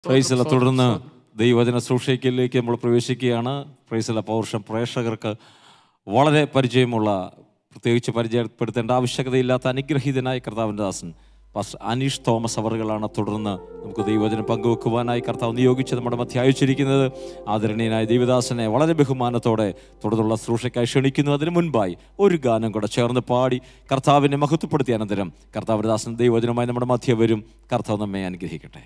പ്രൈസില തുടർന്ന് ദൈവജന ശുശ്രൂഷയ്ക്കിലേക്ക് നമ്മൾ പ്രവേശിക്കുകയാണ് പ്രൈസില പൗരുഷം പ്രേക്ഷകർക്ക് വളരെ പരിചയമുള്ള പ്രത്യേകിച്ച് പരിചയപ്പെടുത്തേണ്ട ആവശ്യകതയില്ലാത്ത അനുഗ്രഹീതനായ കർത്താവിൻ്റെ ദാസൻ പാസ്റ്റർ അനീഷ് തോമസ് അവറുകളാണ് തുടർന്ന് നമുക്ക് ദൈവജനം പങ്കുവെക്കുവാനായി കർത്താവ് നിയോഗിച്ച് നമ്മുടെ മധ്യ അയച്ചിരിക്കുന്നത് ആദരണീയനായ ദൈവദാസനെ വളരെ ബഹുമാനത്തോടെ തുടർന്നുള്ള ശുശ്രൂഷയ്ക്കായി ക്ഷണിക്കുന്നു അതിന് മുൻപായി ഒരു ഗാനം കൂടെ ചേർന്ന് പാടി കർത്താവിനെ മഹത്വപ്പെടുത്തിയ അനന്തരം കർത്താവിൻ്റെ ദാസൻ ദൈവജനമായി നമ്മുടെ മധ്യ വരും കർത്താവ് നമ്മെ അനുഗ്രഹിക്കട്ടെ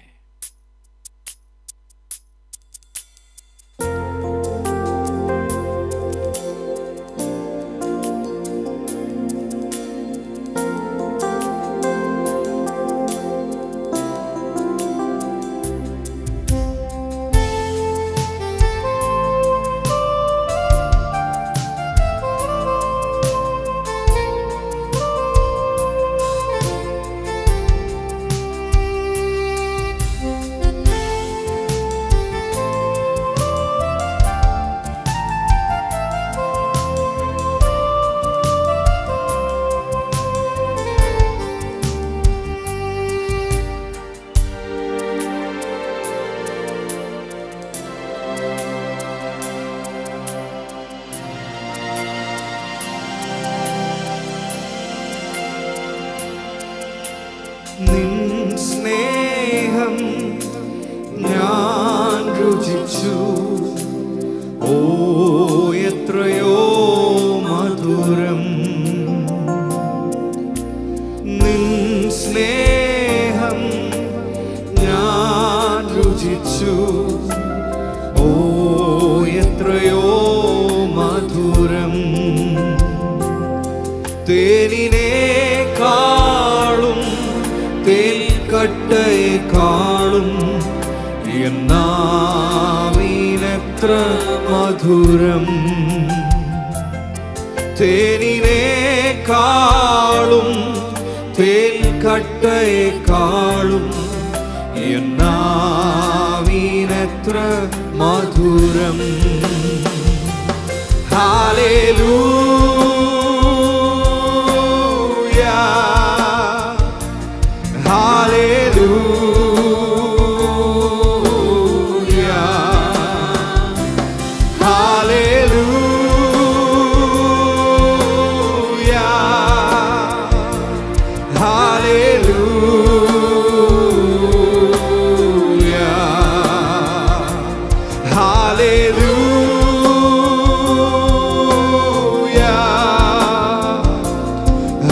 നിൻ സ്നേഹം ഞാൻ രുചിച്ചു ഓ എത്രയോ മധുരം നിൻ സ്നേഹം ഞാൻ രുചിച്ചു ഓ എത്രയോ മധുരം തേനിനേക്കാളും തേൽക്കട്ടയെക്കാളും എന്നാമീനത്ര മധുരം തേനിനേക്കാളും തേൽക്കട്ടയെക്കാളും എന്നാമീനത്ര മധുരം Hallelujah. Hallelujah. Hallelujah. Hallelujah. Hallelujah.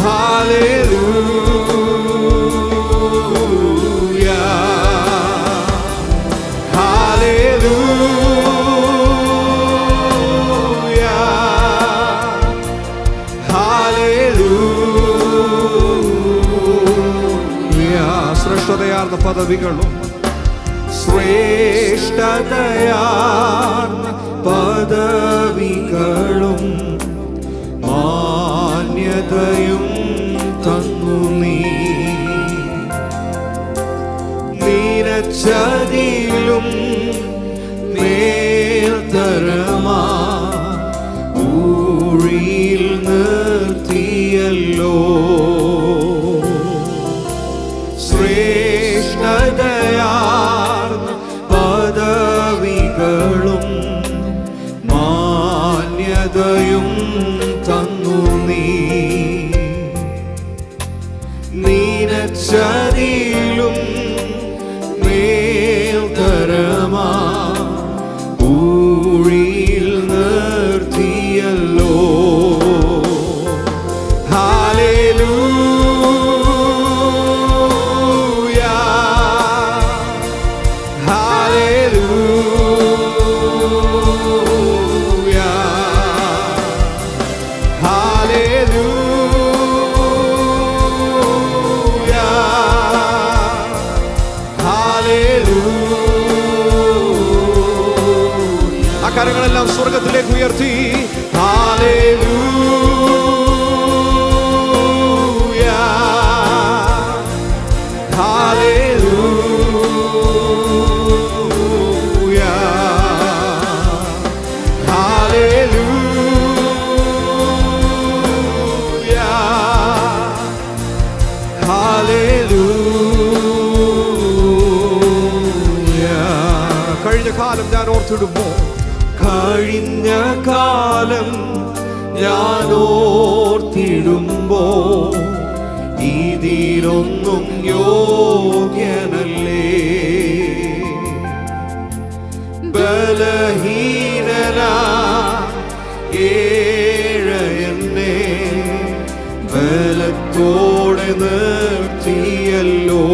Hallelujah. Hallelujah. ശ്രേഷ്ഠതയാർന്ന പദവികളും ശ്രേഷ്ഠതയാർന്ന പദവികളും മാന്യതയും തന്നു നീ നീരച്ചതിലും മേൽത്തരമാ ഊഴിയിൽ നിർത്തിയല്ലോ ശ്രേഷ്ഠതയാർന്ന പദവികളും മാന്യതയും തന്നു നീ നീനച്ചതിലും മേൽത്തരമാ ഊഴിയിൽ നിർത്തിയല്ലോ Hallelujah. Hallelujah. ആ കരങ്ങളെല്ലാം സ്വർഗത്തിലേക്ക് ഉയർത്തി Hallelujah. കഴിഞ്ഞ കാലം ഞാൻ ഓർത്തിടുമ്പോ കഴിഞ്ഞ കാലം ഞാൻ ഓർത്തിടുമ്പോ ഇതിനൊന്നും യോഗ്യനല്ലേ ബലഹീനനാ ഏഴ എന്നെ ബലത്തോടെ നിർത്തിയല്ലോ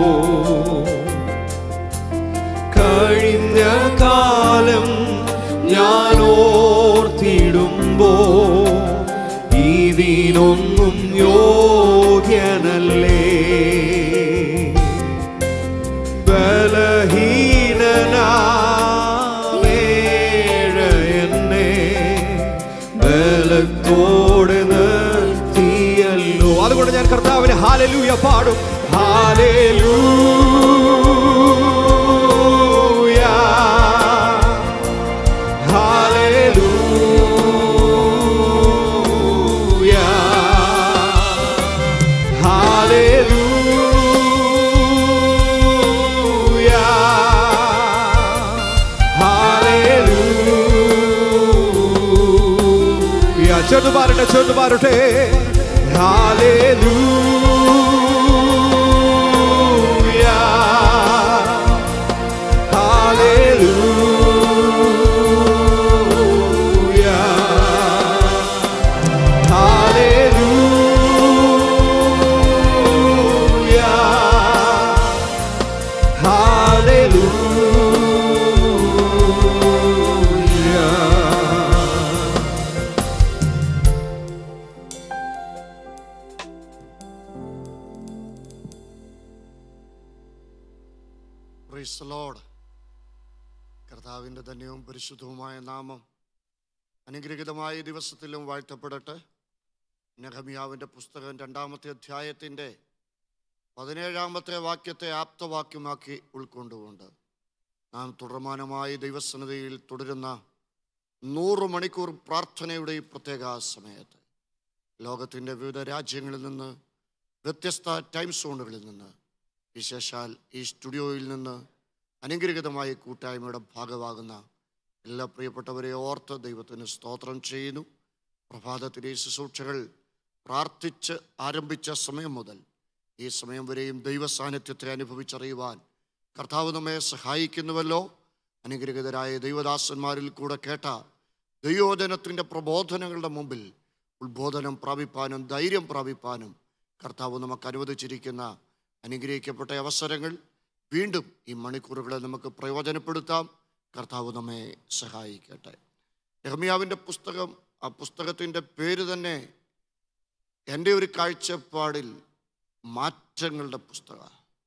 കഴിഞ്ഞ കാലം ഞാൻ ഓർത്തിടുമ്പോ ഇതിനൊന്നും യോഗ്യനല്ലേ ബലഹീനനാവേഴ എന്നെ ബലത്തോടെ നിർത്തിയല്ലോ അതുകൊണ്ട് ഞാൻ കർത്താവിന് ഹാലലൂയ പാടും ഹാലലൂയ ഹാലലൂയ ഹാലലൂയ ഹാലലൂയ ചെന്ന് പാരട്ടെ ചെന്ന് പാരട്ടെ hallelujah hallelujah hallelujah hallelujah praise lord കർത്താവിൻ്റെ ധന്യവും പരിശുദ്ധവുമായ നാമം അനുഗ്രഹീതമായ ഈ ദിവസത്തിലും വാഴ്ത്തപ്പെടട്ടെ നെഹമിയാവിൻ്റെ പുസ്തകം രണ്ടാമത്തെ അധ്യായത്തിൻ്റെ പതിനേഴാമത്തെ വാക്യത്തെ ആപ്തവാക്യമാക്കി ഉൾക്കൊണ്ടുകൊണ്ട് നാം തുടർമാനമായി ദൈവസന്നിധിയിൽ തുടരുന്ന നൂറ് മണിക്കൂർ പ്രാർത്ഥനയുടെ ഈ പ്രത്യേക സമയത്ത് ലോകത്തിൻ്റെ വിവിധ രാജ്യങ്ങളിൽ നിന്ന് വ്യത്യസ്ത ടൈം സോണുകളിൽ നിന്ന് വിശേഷാൽ ഈ സ്റ്റുഡിയോയിൽ നിന്ന് അനുഗ്രഹീതമായ കൂട്ടായ്മയുടെ ഭാഗമാകുന്ന എല്ലാ പ്രിയപ്പെട്ടവരെ ഓർത്ത് ദൈവത്തിന് സ്തോത്രം ചെയ്യുന്നു പ്രഭാതത്തിലെ ഈ ശുശ്രൂഷകൾ പ്രാർത്ഥിച്ച് ആരംഭിച്ച സമയം മുതൽ ഈ സമയം വരെയും ദൈവ സാന്നിധ്യത്തെ അനുഭവിച്ചറിയുവാൻ കർത്താവ് നമ്മെ സഹായിക്കുന്നുവല്ലോ അനുഗ്രഹീതരായ ദൈവദാസന്മാരിൽ കൂടെ കേട്ട ദൈവോധനത്തിൻ്റെ പ്രബോധനങ്ങളുടെ മുമ്പിൽ ഉത്ബോധനം പ്രാപിപ്പാനും ധൈര്യം പ്രാപിപ്പാനും കർത്താവ് നമുക്ക് അനുവദിച്ചിരിക്കുന്ന അനുഗ്രഹിക്കപ്പെട്ട അവസരങ്ങൾ വീണ്ടും ഈ മണിക്കൂറുകളെ നമുക്ക് പ്രയോജനപ്പെടുത്താം കർത്താവ് നമ്മെ സഹായിക്കട്ടെ യഹ്മിയാവിൻ്റെ പുസ്തകം ആ പുസ്തകത്തിൻ്റെ പേര് തന്നെ എൻ്റെ ഒരു കാഴ്ചപ്പാടിൽ മാറ്റങ്ങളുടെ പുസ്തക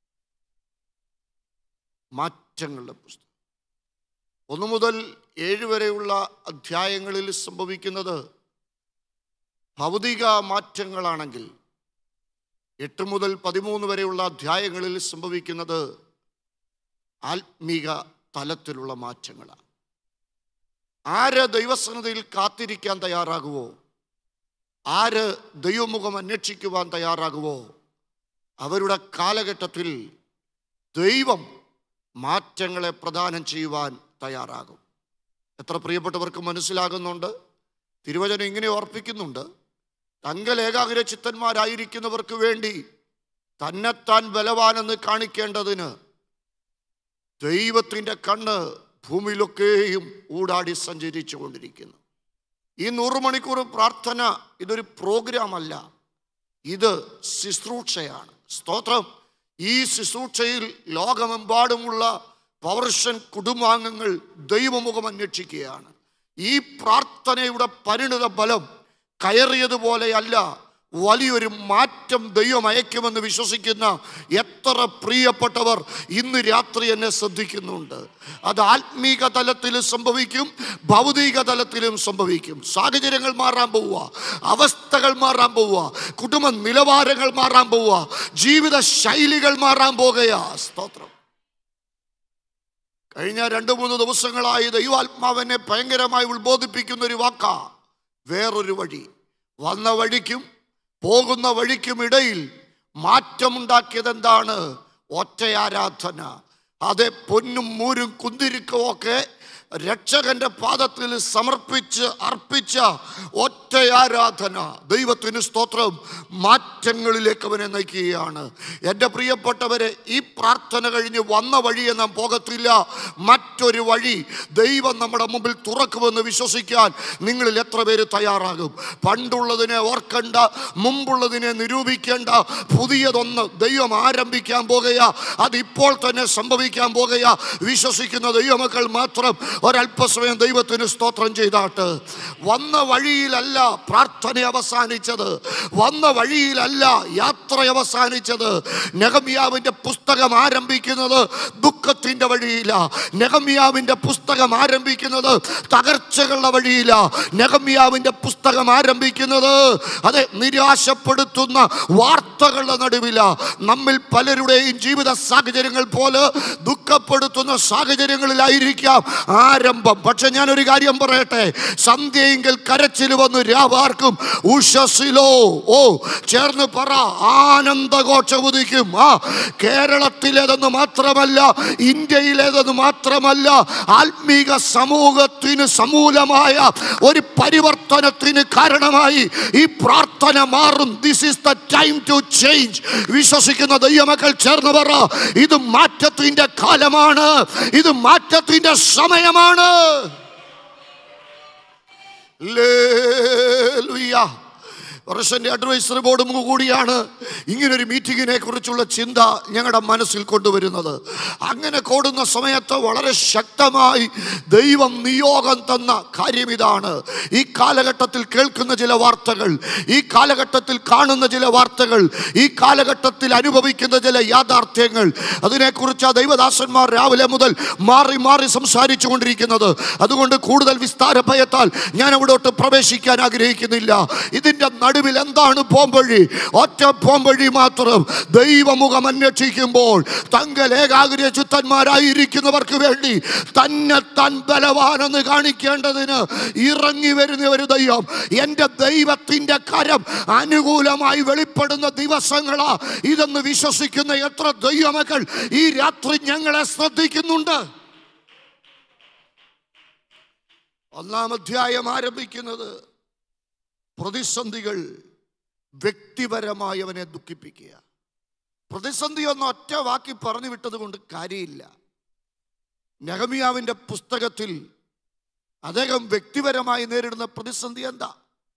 മാറ്റങ്ങളുടെ പുസ്തകം ഒന്നു മുതൽ ഏഴ് വരെയുള്ള അധ്യായങ്ങളിൽ സംഭവിക്കുന്നത് ഭൗതിക മാറ്റങ്ങളാണെങ്കിൽ എട്ട് മുതൽ പതിമൂന്ന് വരെയുള്ള അധ്യായങ്ങളിൽ സംഭവിക്കുന്നത് ആത്മീക തലത്തിലുള്ള മാറ്റങ്ങളാണ് ആര് ദൈവസന്നിധിയിൽ കാത്തിരിക്കാൻ തയ്യാറാകുവോ ആര് ദൈവമുഖം അന്വേഷിക്കുവാൻ തയ്യാറാകുവോ അവരുടെ കാലഘട്ടത്തിൽ ദൈവം മാറ്റങ്ങളെ പ്രദാനം ചെയ്യുവാൻ തയ്യാറാകും എത്ര പ്രിയപ്പെട്ടവർക്ക് മനസ്സിലാകുന്നുണ്ട് തിരുവചനം ഇങ്ങനെ ഓർപ്പിക്കുന്നുണ്ട് തങ്കൽ ഏകാഗ്ര ചിത്തന്മാരായിരിക്കുന്നവർക്ക് വേണ്ടി തന്നെത്താൻ ബലവാനെന്ന് കാണിക്കേണ്ടതിന് ദൈവത്തിൻ്റെ കണ്ണ് ഭൂമിയിലൊക്കെയും ഊടാടി സഞ്ചരിച്ചു കൊണ്ടിരിക്കുന്നു ഈ നൂറ് മണിക്കൂർ പ്രാർത്ഥന ഇതൊരു പ്രോഗ്രാം അല്ല ഇത് ശുശ്രൂഷയാണ് സ്തോത്രം ഈ ശുശ്രൂഷയിൽ ലോകമെമ്പാടുമുള്ള പവർഷൻ കുടുംബാംഗങ്ങൾ ദൈവമുഖം അന്വേഷിക്കുകയാണ് ഈ പ്രാർത്ഥനയുടെ പരിണിത ഫലം കയറിയതുപോലെയല്ല വലിയൊരു മാറ്റം ദൈവം അയക്കുമെന്ന് വിശ്വസിക്കുന്ന എത്ര പ്രിയപ്പെട്ടവർ ഇന്ന് രാത്രി എന്നെ ശ്രദ്ധിക്കുന്നുണ്ട് അത് ആത്മീക തലത്തിൽ സംഭവിക്കും ഭൗതിക തലത്തിലും സംഭവിക്കും സാഹചര്യങ്ങൾ മാറാൻ പോവുക അവസ്ഥകൾ മാറാൻ പോവുക കുടുംബ നിലവാരങ്ങൾ മാറാൻ പോവുക ജീവിത ശൈലികൾ മാറാൻ പോകുകയാ സ്തോത്രം കഴിഞ്ഞ രണ്ട് മൂന്ന് ദിവസങ്ങളായി ദൈവാത്മാവെന്നെ ഭയങ്കരമായി ഉത്ബോധിപ്പിക്കുന്ന ഒരു വാക്കാ വേറൊരു വഴി വന്ന വഴിക്കും പോകുന്ന വഴിക്കും ഇടയിൽ മാറ്റമുണ്ടാക്കിയത് എന്താണ് ഒറ്റയാരാധന അതെ പൊന്നും മൂരും കുന്തിരിക്കും ഒക്കെ രക്ഷകന്റെ പാദത്തിൽ സമർപ്പിച്ച് അർപ്പിച്ച ഒറ്റ ആരാധന ദൈവത്തിന് സ്തോത്രം മാറ്റങ്ങളിലേക്ക് അവനെ നയിക്കുകയാണ് എൻ്റെ പ്രിയപ്പെട്ടവരെ ഈ പ്രാർത്ഥന കഴിഞ്ഞ് വന്ന വഴിയെ നാം പോകത്തില്ല മറ്റൊരു വഴി ദൈവം നമ്മുടെ മുമ്പിൽ തുറക്കുമെന്ന് വിശ്വസിക്കാൻ നിങ്ങളിൽ എത്ര പേര് തയ്യാറാകും പണ്ടുള്ളതിനെ ഓർക്കണ്ട മുമ്പുള്ളതിനെ നിരൂപിക്കേണ്ട പുതിയതൊന്ന് ദൈവം ആരംഭിക്കാൻ പോകുക അതിപ്പോൾ തന്നെ സംഭവിക്കാൻ പോകുക വിശ്വസിക്കുന്ന ദൈവമക്കൾ മാത്രം ഒരല്പസമയം ദൈവത്തിന് സ്തോത്രം ചെയ്താട്ട് വന്ന വഴിയിലല്ല പ്രാർത്ഥന അവസാനിച്ചത് വന്ന വഴിയിലല്ല യാത്ര അവസാനിച്ചത് നെഹമ്യാവിൻ്റെ പുസ്തകം ആരംഭിക്കുന്നത് ദുഃഖത്തിൻ്റെ വഴിയില നെഹമ്യാവിൻ്റെ പുസ്തകം ആരംഭിക്കുന്നത് തകർച്ചകളുടെ വഴിയില നെഹമ്യാവിൻ്റെ പുസ്തകം ആരംഭിക്കുന്നത് അതെ നിരാശപ്പെടുത്തുന്ന വാർത്തകളുടെ നടുവില നമ്മിൽ പലരുടെയും ജീവിത സാഹചര്യങ്ങൾ പോലെ ദുഃഖപ്പെടുത്തുന്ന സാഹചര്യങ്ങളിലായിരിക്കാം ആരംഭം പക്ഷെ ഞാൻ ഒരു കാര്യം പറയട്ടെ സന്ധ്യയെങ്കിൽ കരച്ചിൽ വന്നു രാവാർക്കും ഉഷസിലോ ഓ ചേർന്ന് പറ ആനന്ദഘോഷ ഉദിക്കും ആ കേരളത്തിലേതെന്ന് മാത്രമല്ല ഇന്ത്യയിലേതെന്ന് മാത്രമല്ല ആത്മീക സമൂഹത്തിന് സമൂലമായ ഒരു പരിവർത്തനത്തിന് കാരണമായി ഈ പ്രാർത്ഥന മാറും this is the time to change വിശ്വസിക്കുന്ന ദൈവമക്കൾ ചേർന്ന് പറ ഇത് മാറ്റത്തിന്റെ കാലമാണ് ഇത് മാറ്റത്തിന്റെ സമയമാണ് ലേലുയ്യ വർഷന്റെ അഡ്വൈസറി ബോർഡും കൂടിയാണ് ഇങ്ങനൊരു മീറ്റിങ്ങിനെ കുറിച്ചുള്ള ചിന്ത ഞങ്ങളുടെ മനസ്സിൽ കൊണ്ടുവരുന്നത് അങ്ങനെ കൂടുന്ന സമയത്ത് വളരെ ശക്തമായി ദൈവം നിയോഗം തന്ന കാര്യം ഇതാണ് ഈ കാലഘട്ടത്തിൽ കേൾക്കുന്ന ചില വാർത്തകൾ ഈ കാലഘട്ടത്തിൽ കാണുന്ന ചില വാർത്തകൾ ഈ കാലഘട്ടത്തിൽ അനുഭവിക്കുന്ന ചില യാഥാർത്ഥ്യങ്ങൾ അതിനെക്കുറിച്ച് ആ ദൈവദാസന്മാർ രാവിലെ മുതൽ മാറി മാറി സംസാരിച്ചു കൊണ്ടിരിക്കുന്നത് അതുകൊണ്ട് കൂടുതൽ വിസ്താര ഭയത്താൽ ഞാൻ അവിടോട്ട് പ്രവേശിക്കാൻ ആഗ്രഹിക്കുന്നില്ല ഇതിൻ്റെ നടുവിൽ എന്താണ് പോംവഴി ഒറ്റ പോംവഴി മാത്രം ദൈവമുഖം അന്വേഷിക്കുമ്പോൾ തങ്കൽ ഏകാഗ്ര ചുത്തന്മാരായിരിക്കുന്നവർക്ക് വേണ്ടി തന്നെ താൻ ബലവാനെന്ന് കാണിക്കേണ്ടതിന് ഇറങ്ങി വരുന്ന ഒരു ദൈവം എൻ്റെ ദൈവത്തിൻ്റെ കരം അനുകൂലമായി വെളിപ്പെടുന്ന ദിവസങ്ങളാ ഇതെന്ന് വിശ്വസിക്കുന്ന എത്ര ദൈവമക്കൾ ഈ രാത്രി ഞങ്ങളെ ശ്രദ്ധിക്കുന്നുണ്ട് ഒന്നാം അധ്യായം ആരംഭിക്കുന്നത് പ്രതിസന്ധികൾ വ്യക്തിപരമായി അവനെ ദുഃഖിപ്പിക്കുക പ്രതിസന്ധി ഒന്ന് ഒറ്റ വാക്കി പറഞ്ഞു വിട്ടത് കൊണ്ട് കാര്യമില്ല നെഹമിയാവിൻ്റെ പുസ്തകത്തിൽ അദ്ദേഹം വ്യക്തിപരമായി നേരിടുന്ന പ്രതിസന്ധി എന്താ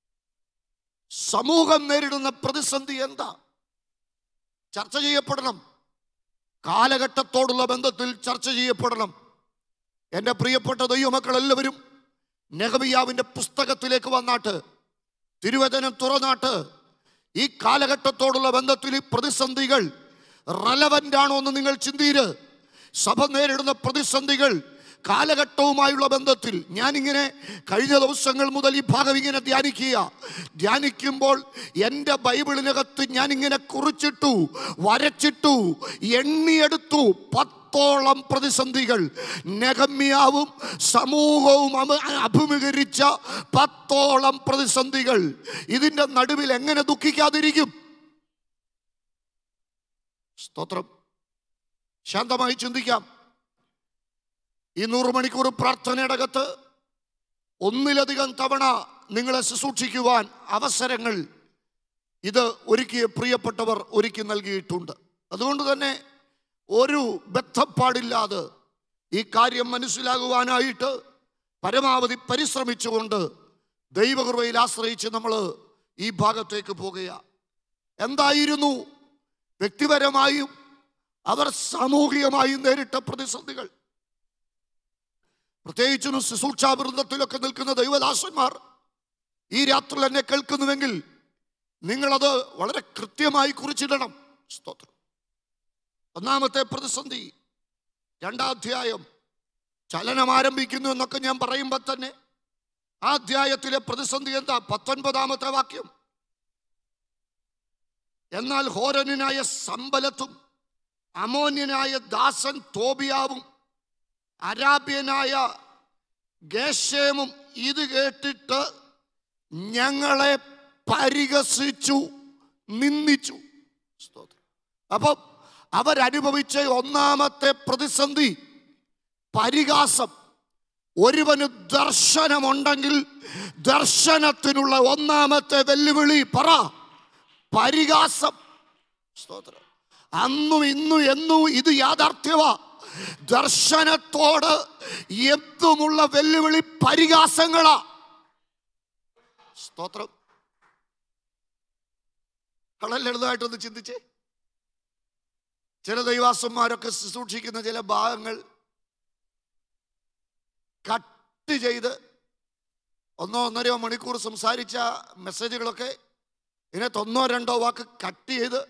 സമൂഹം നേരിടുന്ന പ്രതിസന്ധി എന്താ ചർച്ച ചെയ്യപ്പെടണം കാലഘട്ടത്തോടുള്ള ബന്ധത്തിൽ ചർച്ച ചെയ്യപ്പെടണം എൻ്റെ പ്രിയപ്പെട്ട ദൈവമക്കൾ എല്ലാവരും നെഹമിയാവിൻ്റെ പുസ്തകത്തിലേക്ക് വന്നാട്ട് തിരുവചനം തുറന്നാട്ട് ഈ കാലഘട്ടത്തോടുള്ള ബന്ധത്തിൽ ഈ പ്രതിസന്ധികൾ റലവൻ്റ് ആണോ എന്ന് നിങ്ങൾ ചിന്തീര് സഭ നേരിടുന്ന പ്രതിസന്ധികൾ കാലഘട്ടവുമായുള്ള ബന്ധത്തിൽ ഞാനിങ്ങനെ കഴിഞ്ഞ ദിവസങ്ങൾ മുതൽ ഈ ഭാഗം ഇങ്ങനെ ധ്യാനിക്കുക ധ്യാനിക്കുമ്പോൾ എൻ്റെ ബൈബിളിനകത്ത് ഞാനിങ്ങനെ കുറിച്ചിട്ടു വരച്ചിട്ടു എണ്ണിയെടുത്തു പത്തോളം പ്രതിസന്ധികൾ നെഹമ്യാവും സമൂഹവും അമ- അഭിമുഖീകരിച്ച പത്തോളം പ്രതിസന്ധികൾ ഇതിൻ്റെ നടുവിൽ എങ്ങനെ ദുഃഖിക്കാതിരിക്കും സ്തോത്രം ശാന്തമായി ചിന്തിക്കാം ഈ നൂറ് മണിക്കൂർ പ്രാർത്ഥനയുടെ അകത്ത് ഒന്നിലധികം തവണ നിങ്ങളെ ശുശ്രൂഷിക്കുവാൻ അവസരങ്ങൾ ഇത് ഒരുക്കിയ പ്രിയപ്പെട്ടവർ ഒരുക്കി നൽകിയിട്ടുണ്ട് അതുകൊണ്ട് തന്നെ ഒരു ബന്ധപ്പാടില്ലാതെ ഈ കാര്യം മനസ്സിലാകുവാനായിട്ട് പരമാവധി പരിശ്രമിച്ചുകൊണ്ട് ദൈവകൃപയിൽ ആശ്രയിച്ച് നമ്മൾ ഈ ഭാഗത്തേക്ക് പോകുക എന്തായിരുന്നു വ്യക്തിപരമായും അവർ സാമൂഹികമായും നേരിട്ട പ്രതിസന്ധികൾ പ്രത്യേകിച്ചും ശുശ്രൂഷാവൃന്ദത്തിലൊക്കെ നിൽക്കുന്ന ദൈവദാസന്മാർ ഈ രാത്രി എന്നെ കേൾക്കുന്നുവെങ്കിൽ നിങ്ങളത് വളരെ കൃത്യമായി കുറിച്ചിടണം സ്തോത്രം ഒന്നാമത്തെ പ്രതിസന്ധി രണ്ടാം അധ്യായം ചലനം ആരംഭിക്കുന്നു എന്നൊക്കെ ഞാൻ പറയുമ്പോൾ തന്നെ ആ അധ്യായത്തിലെ പ്രതിസന്ധി എന്താ പത്തൊൻപതാമത്തെ വാക്യം എന്നാൽ ഹോരനായ സമ്പലത്തും അമോന്യനായ ദാസൻ തോബിയാവും അരാബ്യനായ ഗേഷേമും ഇത് കേട്ടിട്ട് ഞങ്ങളെ പരിഹസിച്ചു നിന്ദിച്ചു സ്തോത്രം അപ്പം അവരനുഭവിച്ച ഒന്നാമത്തെ പ്രതിസന്ധി പരിഹാസം ഒരുവന് ദർശനമുണ്ടെങ്കിൽ ദർശനത്തിനുള്ള ഒന്നാമത്തെ വെല്ലുവിളി പറ പരിഹാസം സ്തോത്രം അന്നും ഇന്നും എന്നും ഇത് യാഥാർത്ഥ്യമാ ദർശനത്തോട് എന്തുമുള്ള വെല്ലുവിളി പരിഹാസങ്ങളാ സ്തോത്രം വളരെ ലളിതമായിട്ടൊന്ന് ചിന്തിച്ചേ ചില ദൈവാസന്മാരൊക്കെ ശുശ്രൂഷിക്കുന്ന ചില ഭാഗങ്ങൾ കട്ട് ചെയ്ത് ഒന്നോ ഒന്നരയോ മണിക്കൂർ സംസാരിച്ച മെസ്സേജുകളൊക്കെ ഇതിനകത്ത് ഒന്നോ രണ്ടോ വാക്ക് കട്ട് ചെയ്ത്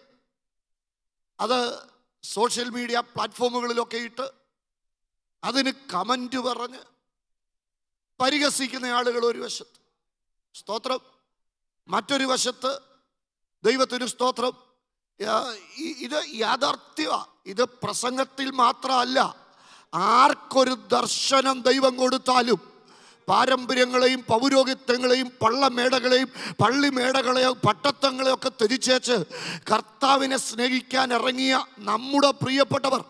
അത് സോഷ്യൽ മീഡിയ പ്ലാറ്റ്ഫോമുകളിലൊക്കെ ഇട്ട് അതിന് കമന്റ് പറഞ്ഞ് പരിഹസിക്കുന്ന ആളുകൾ ഒരു വശത്ത് സ്തോത്രം മറ്റൊരു വശത്ത് ദൈവത്തിന് സ്തോത്രം ആ, ഈ- ഇത് യാഥാർത്ഥ്യ ഇത് പ്രസംഗത്തിൽ മാത്രമല്ല ആർക്കൊരു ദർശനം ദൈവം കൊടുത്താലും പാരമ്പര്യങ്ങളെയും പൗരോഹിത്യങ്ങളെയും പള്ളമേടകളെയും പള്ളിമേടകളെയോ പട്ടത്തങ്ങളെയോ ഒക്കെ ത്യജിച്ചേച്ച് കർത്താവിനെ സ്നേഹിക്കാൻ ഇറങ്ങിയ നമ്മുടെ പ്രിയപ്പെട്ടവർ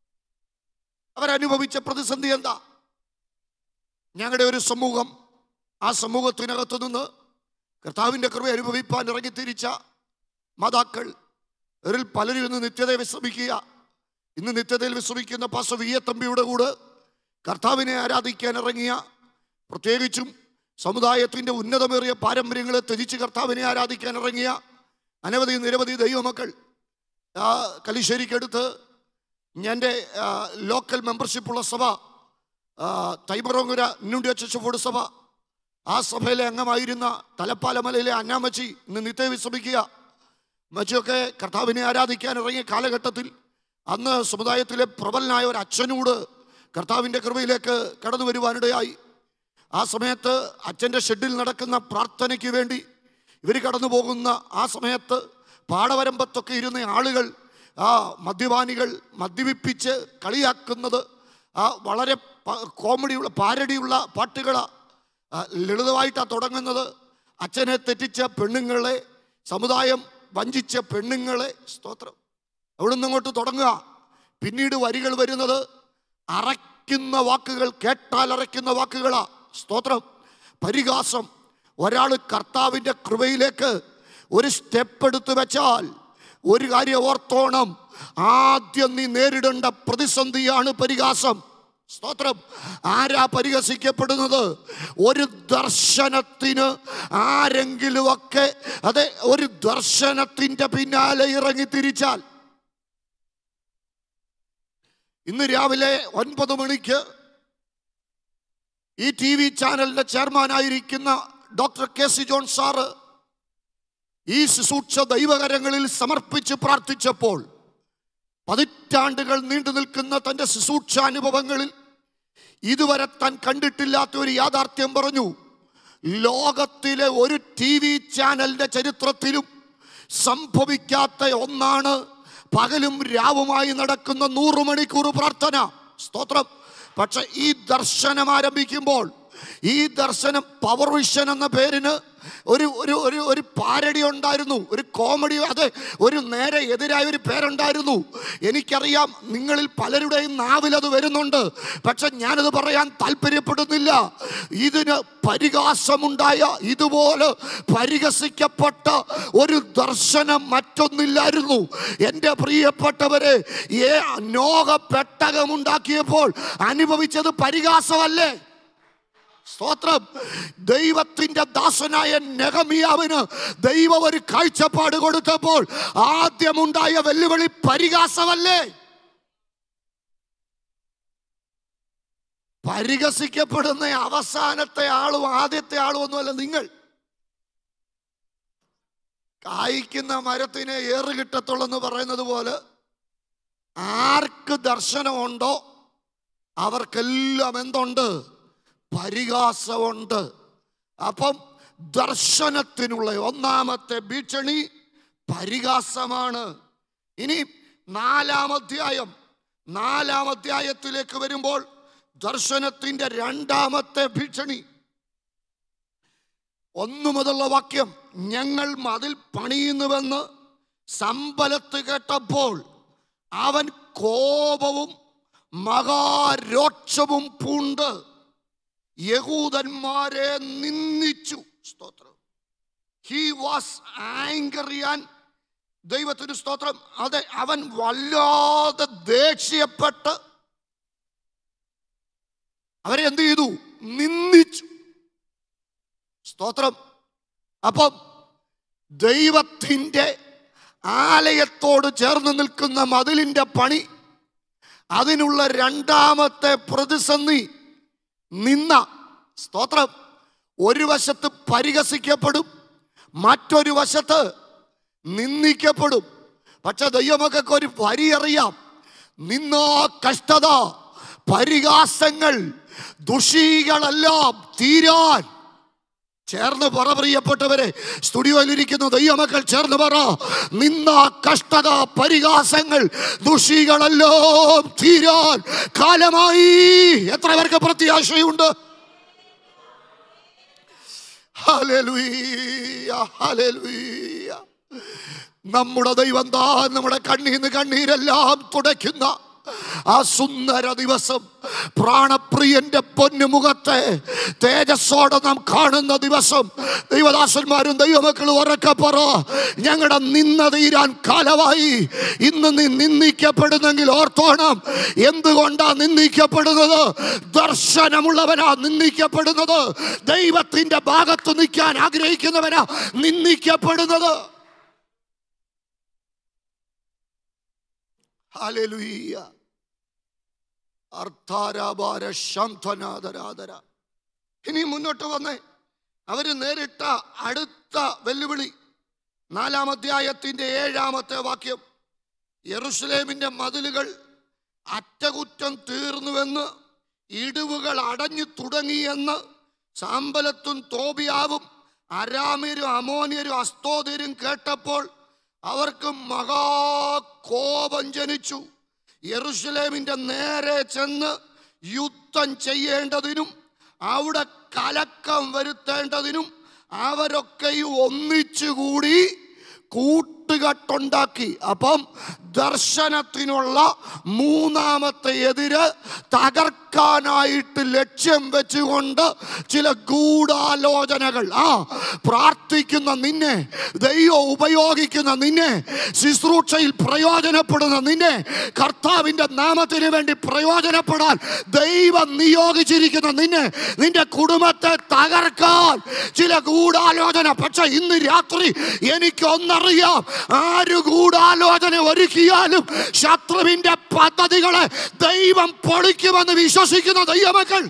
അവരനുഭവിച്ച പ്രതിസന്ധി എന്താ ഞങ്ങളുടെ ഒരു സമൂഹം ആ സമൂഹത്തിനകത്തു നിന്ന് കർത്താവിൻ്റെ കൃപ അനുഭവിപ്പാൻ ഇറങ്ങിത്തിരിച്ച മാതാക്കൾ അവരിൽ പലരും ഇന്ന് നിത്യതയെ വിശ്രമിക്കുക ഇന്ന് നിത്യതയിൽ വിശ്രമിക്കുന്ന പാസ വി എ തമ്പിയുടെ കൂടെ കർത്താവിനെ ആരാധിക്കാൻ ഇറങ്ങിയ പ്രത്യേകിച്ചും സമുദായത്തിൻ്റെ ഉന്നതമേറിയ പാരമ്പര്യങ്ങളെ ത്യജിച്ച് കർത്താവിനെ ആരാധിക്കാൻ ഇറങ്ങിയ അനവധി നിരവധി ദൈവമക്കൾ ആ കലിശ്ശേരിക്കടുത്ത് എൻ്റെ ലോക്കൽ മെമ്പർഷിപ്പുള്ള സഭ ആ, തൈമറോങ്ങുര ന്യൂഡിയ ചർച്ച് സഭ ആ സഭയിലെ അംഗമായിരുന്ന തലപ്പാലമലയിലെ അന്നാമച്ചി ഇന്ന് നിത്യ വിശ്രമിക്കുക മച്ചൊക്കെ കർത്താവിനെ ആരാധിക്കാൻ ഇറങ്ങിയ കാലഘട്ടത്തിൽ അന്ന് സമുദായത്തിലെ പ്രബലനായ ഒരു അച്ഛനോട് കർത്താവിൻ്റെ കൃപയിലേക്ക് കടന്നു വരുവാനിടയായി ആ സമയത്ത് അച്ഛൻ്റെ ഷെഡിൽ നടക്കുന്ന പ്രാർത്ഥനയ്ക്ക് വേണ്ടി ഇവർ കടന്നു പോകുന്ന ആ സമയത്ത് പാടവരമ്പത്തൊക്കെ ഇരുന്ന ആളുകൾ ആ മദ്യപാനികൾ മദ്യപിപ്പിച്ച് കളിയാക്കുന്നത് ആ വളരെ പ- കോമഡിയുള്ള പാരടിയുള്ള പാട്ടുകളാണ് ലളിതമായിട്ടാണ് തുടങ്ങുന്നത് അച്ഛനെ തെറ്റിച്ച പെണ്ണുങ്ങളെ സമുദായം വഞ്ചിച്ച പെണ്ണുങ്ങളെ സ്തോത്രം അവിടെ നിന്ന് അങ്ങോട്ട് തുടങ്ങുക പിന്നീട് വരികൾ വരുന്നത് അറയ്ക്കുന്ന വാക്കുകൾ കേട്ടാൽ അറയ്ക്കുന്ന വാക്കുകളാ സ്തോത്രം പരിഹാസം ഒരാൾ കർത്താവിൻ്റെ കൃപയിലേക്ക് ഒരു സ്റ്റെപ്പ് എടുത്തു വെച്ചാൽ ഒരു കാര്യം ഓർത്തോണം ആദ്യം നീ നേരിടേണ്ട പ്രതിസന്ധിയാണ് പരിഹാസം സ്തോത്രം ആരാ പരിഹസിക്കപ്പെടുന്നത് ഒരു ദർശനത്തിന് ആരെങ്കിലുമൊക്കെ അതെ ഒരു ദർശനത്തിന്റെ പിന്നാലെ ഇറങ്ങി തിരിച്ചാൽ ഇന്ന് രാവിലെ ഒൻപത് മണിക്ക് ഈ ടി വി ചാനലിന്റെ ചെയർമാനായിരിക്കുന്ന doctor K C John sir ഈ ശുശ്രൂഷ ദൈവകരങ്ങളിൽ സമർപ്പിച്ച് പ്രാർത്ഥിച്ചപ്പോൾ പതിറ്റാണ്ടുകൾ നീണ്ടു നിൽക്കുന്ന തൻ്റെ ശുശ്രൂഷാനുഭവങ്ങളിൽ ഇതുവരെ താൻ കണ്ടിട്ടില്ലാത്ത ഒരു യാഥാർത്ഥ്യം പറഞ്ഞു ലോകത്തിലെ ഒരു ടി വി ചാനലിന്റെ ചരിത്രത്തിലും സംഭവിക്കാത്ത ഒന്നാണ് പകലും രാവുമായി നടക്കുന്ന നൂറ് മണിക്കൂർ പ്രാർത്ഥന സ്തോത്രം പക്ഷെ ഈ ദർശനം ആരംഭിക്കുമ്പോൾ ഈ ദർശനം പവർ വിഷൻ എന്ന പേരിന് ഒരു ഒരു ഒരു ഒരു പാരടി ഉണ്ടായിരുന്നു ഒരു കോമഡി അതെ ഒരു നേരെ എതിരായ ഒരു പേരുണ്ടായിരുന്നു എനിക്കറിയാം നിങ്ങളിൽ പലരുടെയും നാവിൽ അത് വരുന്നുണ്ട് പക്ഷെ ഞാനത് പറയാൻ താല്പര്യപ്പെടുന്നില്ല ഇതിന് പരിഹാസമുണ്ടായ ഇതുപോലെ പരിഹസിക്കപ്പെട്ട ഒരു ദർശനം മറ്റൊന്നില്ലായിരുന്നു എൻ്റെ പ്രിയപ്പെട്ടവരെ ഏ നോക പെട്ടകമുണ്ടാക്കിയപ്പോൾ അനുഭവിച്ചത് പരിഹാസമല്ലേ സ്തോത്രം ദൈവത്തിന്റെ ദാസനായ നെഹമിയാവിന് ദൈവം ഒരു കാഴ്ചപ്പാട് കൊടുത്തപ്പോൾ ആദ്യമുണ്ടായ വെല്ലുവിളി പരിഹാസമല്ലേ പരിഹസിക്കപ്പെടുന്ന അവസാനത്തെ ആളും ആദ്യത്തെ ആളും ഒന്നുമല്ല നിങ്ങൾ കായ്ക്കുന്ന മരത്തിനെ ഏറ് കിട്ടത്തുള്ളെന്ന് പറയുന്നത് പോലെ ആർക്ക് ദർശനമുണ്ടോ അവർക്കെല്ലാം എന്തുണ്ട് പരിഹാസമുണ്ട് അപ്പം ദർശനത്തിനുള്ള ഒന്നാമത്തെ ഭീഷണി പരിഹാസമാണ് ഇനി നാലാം അധ്യായം നാലാം അധ്യായത്തിലേക്ക് വരുമ്പോൾ ദർശനത്തിന്റെ രണ്ടാമത്തെ ഭീഷണി ഒന്നു മുതലുള്ള വാക്യം ഞങ്ങൾ മതിൽ പണിയുന്നുവെന്ന് സമ്പലത്ത് കേട്ടപ്പോൾ അവൻ കോപവും മഹാരോക്ഷവും പൂണ്ട് യഹൂദന്മാരെ നിന്ദിച്ചു സ്തോത്രം ഹി വാസ് ആങ്കറി ആൻഡ് ദൈവത്തിന് സ്തോത്രം അതെ അവൻ വല്ലാതെ ദേഷ്യപ്പെട്ട് അവരെ എന്ത് ചെയ്തു നിന്ദിച്ചു സ്തോത്രം അപ്പം ദൈവത്തിൻ്റെ ആലയത്തോട് ചേർന്ന് നിൽക്കുന്ന മതിലിൻ്റെ പണി അതിനുള്ള രണ്ടാമത്തെ പ്രതിസന്ധി നിന്ന സ്തോത്രം ഒരു വശത്ത് പരിഹസിക്കപ്പെടും മറ്റൊരു വശത്ത് നിന്ദിക്കപ്പെടും പക്ഷെ ദൈവമക്കൾക്ക് ഒരു വരി അറിയാം നിന്ന കഷ്ടത പരിഹാസങ്ങൾ ദുഷികളെല്ലാം തീരാൻ ചേർന്ന് പറ പ്രിയപ്പെട്ടവരെ സ്റ്റുഡിയോയിലിരിക്കുന്ന ദൈവമക്കൾ ചേർന്ന് പറ നിന്ന കഷ്ടത പരിഹാസങ്ങൾ ദുഷികളെല്ലാം തീരാൻ കാലമായി എത്ര പേർക്ക് പ്രത്യാശയുണ്ട് ഹല്ലേലൂയ, ഹല്ലേലൂയ. നമ്മുടെ ദൈവം താ നമ്മുടെ കണ്ണീന്ന് കണ്ണീരെല്ലാം തുടയ്ക്കുന്ന ആ സുന്ദര ദിവസം പ്രാണപ്രിയന്റെ പൊന്നുമുഖത്തെ തേജസ്സോടെ നാം കാണുന്ന ദിവസം ദൈവദാസന്മാരും ദൈവമക്കളും ഉറക്കെ പറ ഞങ്ങളുടെ നിന്ന തീരാൻ കാലമായി ഇന്ന് നീ നിന്ദിക്കപ്പെടുന്നെങ്കിൽ ഓർത്തോണം എന്തുകൊണ്ടാ നിന്ദിക്കപ്പെടുന്നത് ദർശനമുള്ളവനാ നിന്ദിക്കപ്പെടുന്നത് ദൈവത്തിന്റെ ഭാഗത്ത് നിൽക്കാൻ ആഗ്രഹിക്കുന്നവനാ നിന്ദിക്കപ്പെടുന്നത് ഹല്ലേലൂയ അർത്ഥാരാഭാര ശാന്തനാദരാധര ഇനി മുന്നോട്ട് വന്നേ അവര് നേരിട്ട അടുത്ത വെല്ലുവിളി നാലാം അധ്യായത്തിന്റെ ഏഴാമത്തെ വാക്യം യെറുസലേമിന്റെ മതിലുകൾ അറ്റകുറ്റം തീർന്നുവെന്ന് ഇടിവുകൾ അടഞ്ഞു തുടങ്ങിയെന്ന് സാമ്പലത്തും തോബിയാവും അരാമ്യരും അമോന്യരും അസ്തോദരും കേട്ടപ്പോൾ അവർക്ക് മഹാകോപം ജനിച്ചു യെറുസലേമിന്റെ നേരെ ചെന്ന് യുദ്ധം ചെയ്യേണ്ടതിനും അവിടെ കലക്കം വരുത്തേണ്ടതിനും അവരൊക്കെയും ഒന്നിച്ചുകൂടി കൂട്ടുകെട്ടുണ്ടാക്കി അപ്പം ദർശനത്തിനുള്ള മൂന്നാമത്തെ എതിര് തകർക്കാനായിട്ട് ലക്ഷ്യം വെച്ചുകൊണ്ട് ചില ഗൂഢാലോചനകൾ ആ പ്രാർത്ഥിക്കുന്ന നിന്നെ ദൈവം ഉപയോഗിക്കുന്ന നിന്നെ ശുശ്രൂഷയിൽ പ്രയോജനപ്പെടുന്ന നിന്നെ കർത്താവിൻ്റെ നാമത്തിന് വേണ്ടി പ്രയോജനപ്പെടാൻ ദൈവം നിയോഗിച്ചിരിക്കുന്ന നിന്നെ നിന്റെ കുടുംബത്തെ തകർക്കാൻ ചില ഗൂഢാലോചന പക്ഷെ ഇന്ന് രാത്രി എനിക്കൊന്നറിയാം ആര് ഗൂഢാലോചന ഒരുക്കിയാലും ശത്രുവിന്റെ പദ്ധതികളെ ദൈവം പൊളിക്കുമെന്ന് വിശ്വസിക്കുന്ന ദൈവമക്കൾ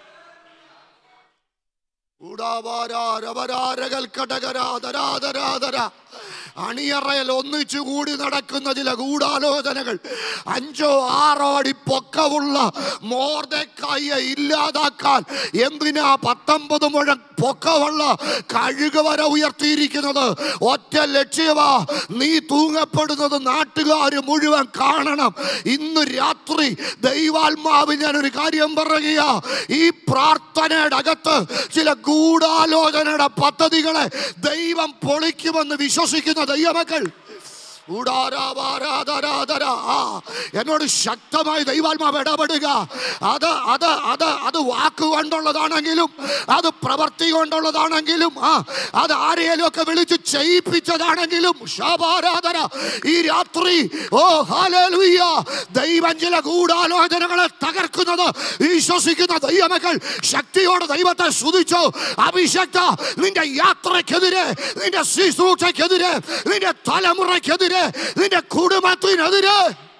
അണിയറയിൽ ഒന്നിച്ചു കൂടി നടക്കുന്ന ചില ഗൂഢാലോചനകൾ അഞ്ചോ ആറോ അടി പൊക്കമുള്ള മോർദക്കായെ ഇല്ലാതാക്കാൻ എന്തിനാ പത്തൊമ്പത് മുഴം പൊക്കമുള്ള കഴുക വര ഉയർത്തിയിരിക്കുന്നത് ഒറ്റ ലക്ഷ്യമാ നീ തൂങ്ങപ്പെടുന്നത് നാട്ടുകാർ മുഴുവൻ കാണണം ഇന്ന് രാത്രി ദൈവാത്മാവ് ഞാനൊരു കാര്യം പറയുക ഈ പ്രാർത്ഥനയുടെ അകത്ത് ചില ഗൂഢാലോചനയുടെ പദ്ധതികളെ ദൈവം പൊളിക്കുമെന്ന് വിശ്വസിക്കുന്ന ദൈവമക്കൾ ഊടാരാവാരാധരാധര. ആ, എന്നോട് ശക്തമായി ദൈവാത്മാവ് ഇടപെടുക അത് അത് അത് അത് വാക്കുകൊണ്ടുള്ളതാണെങ്കിലും അത് പ്രവൃത്തി കൊണ്ടുള്ളതാണെങ്കിലും ആ അത് ആരെയും ഒക്കെ വിളിച്ച് ചെയ്യിപ്പിച്ചതാണെങ്കിലും ശാപാരാധന ഈ രാത്രി ഓ ഹാലലുയ്യ ദൈവം ചില ഗൂഢാലോചനകളെ തകർക്കുന്നത് വിശ്വസിക്കുന്ന ദൈവമക്കൾ ശക്തിയോടെ ദൈവത്തെ സ്തുതിച്ചു അഭിഷക്ത നിന്റെ യാത്രക്കെതിരെ നിന്റെ ശുശ്രൂഷക്കെതിരെ നിന്റെ തലമുറയ്ക്കെതിരെ നിന്റെ കുടുംബത്തിനെതിരെ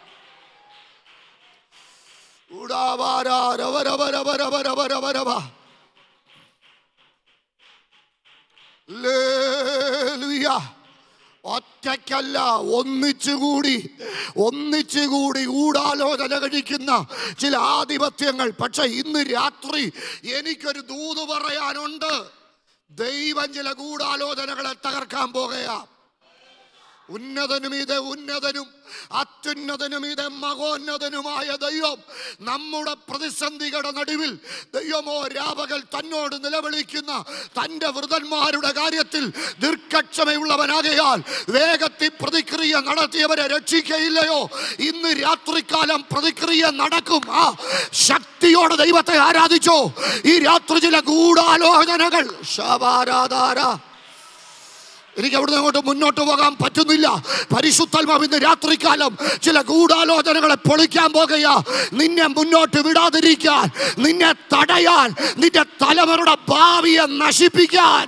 ഉടാവാരാ രവരവരവരവരവരവരവ. ലേലുയ. ഒറ്റയ്ക്കല്ല ഒന്നിച്ചുകൂടി ഒന്നിച്ചുകൂടി ഗൂഢാലോചന കഴിക്കുന്ന ചില ആധിപത്യങ്ങൾ പക്ഷെ ഇന്ന് രാത്രി എനിക്കൊരു ദൂത് പറയാനുണ്ട് ദൈവം ചില ഗൂഢാലോചനകളെ തകർക്കാൻ പോകുകയാ ഉന്നതനുമീതെ ഉന്നതനും അത്യുന്നതനുമീതെ മഹോന്നതനുമായ ദൈവം നമ്മുടെ പ്രതിസന്ധികളുടെ നടുവിൽ ദൈവമോ രാപകൽ തന്നോട് നിലവിളിക്കുന്ന തൻ്റെ വൃതന്മാരുടെ കാര്യത്തിൽ ദീർഘക്ഷമയുള്ളവനാകയാൽ വേഗത്തിൽ പ്രതിക്രിയ നടത്തിയവരെ രക്ഷിക്കയില്ലയോ ഇന്ന് രാത്രികാലം പ്രതിക്രിയ നടക്കും ആ ശക്തിയോടെ ദൈവത്തെ ആരാധിച്ചോ ഈ രാത്രി ചില ഗൂഢാലോചനകൾ ശബാരാധാര എനിക്ക് അവിടുന്ന് അങ്ങോട്ട് മുന്നോട്ട് പോകാൻ പറ്റുന്നില്ല പരിശുദ്ധാത്മാവ് ഇന്ന് രാത്രികാലം ചില ഗൂഢാലോചനകളെ പൊളിക്കാൻ പോകുകയാ നിന്നെ മുന്നോട്ട് വിടാതിരിക്കാൻ നിന്നെ തടയാൻ നിന്റെ തലമുറയുടെ ഭാവിയെ നശിപ്പിക്കാൻ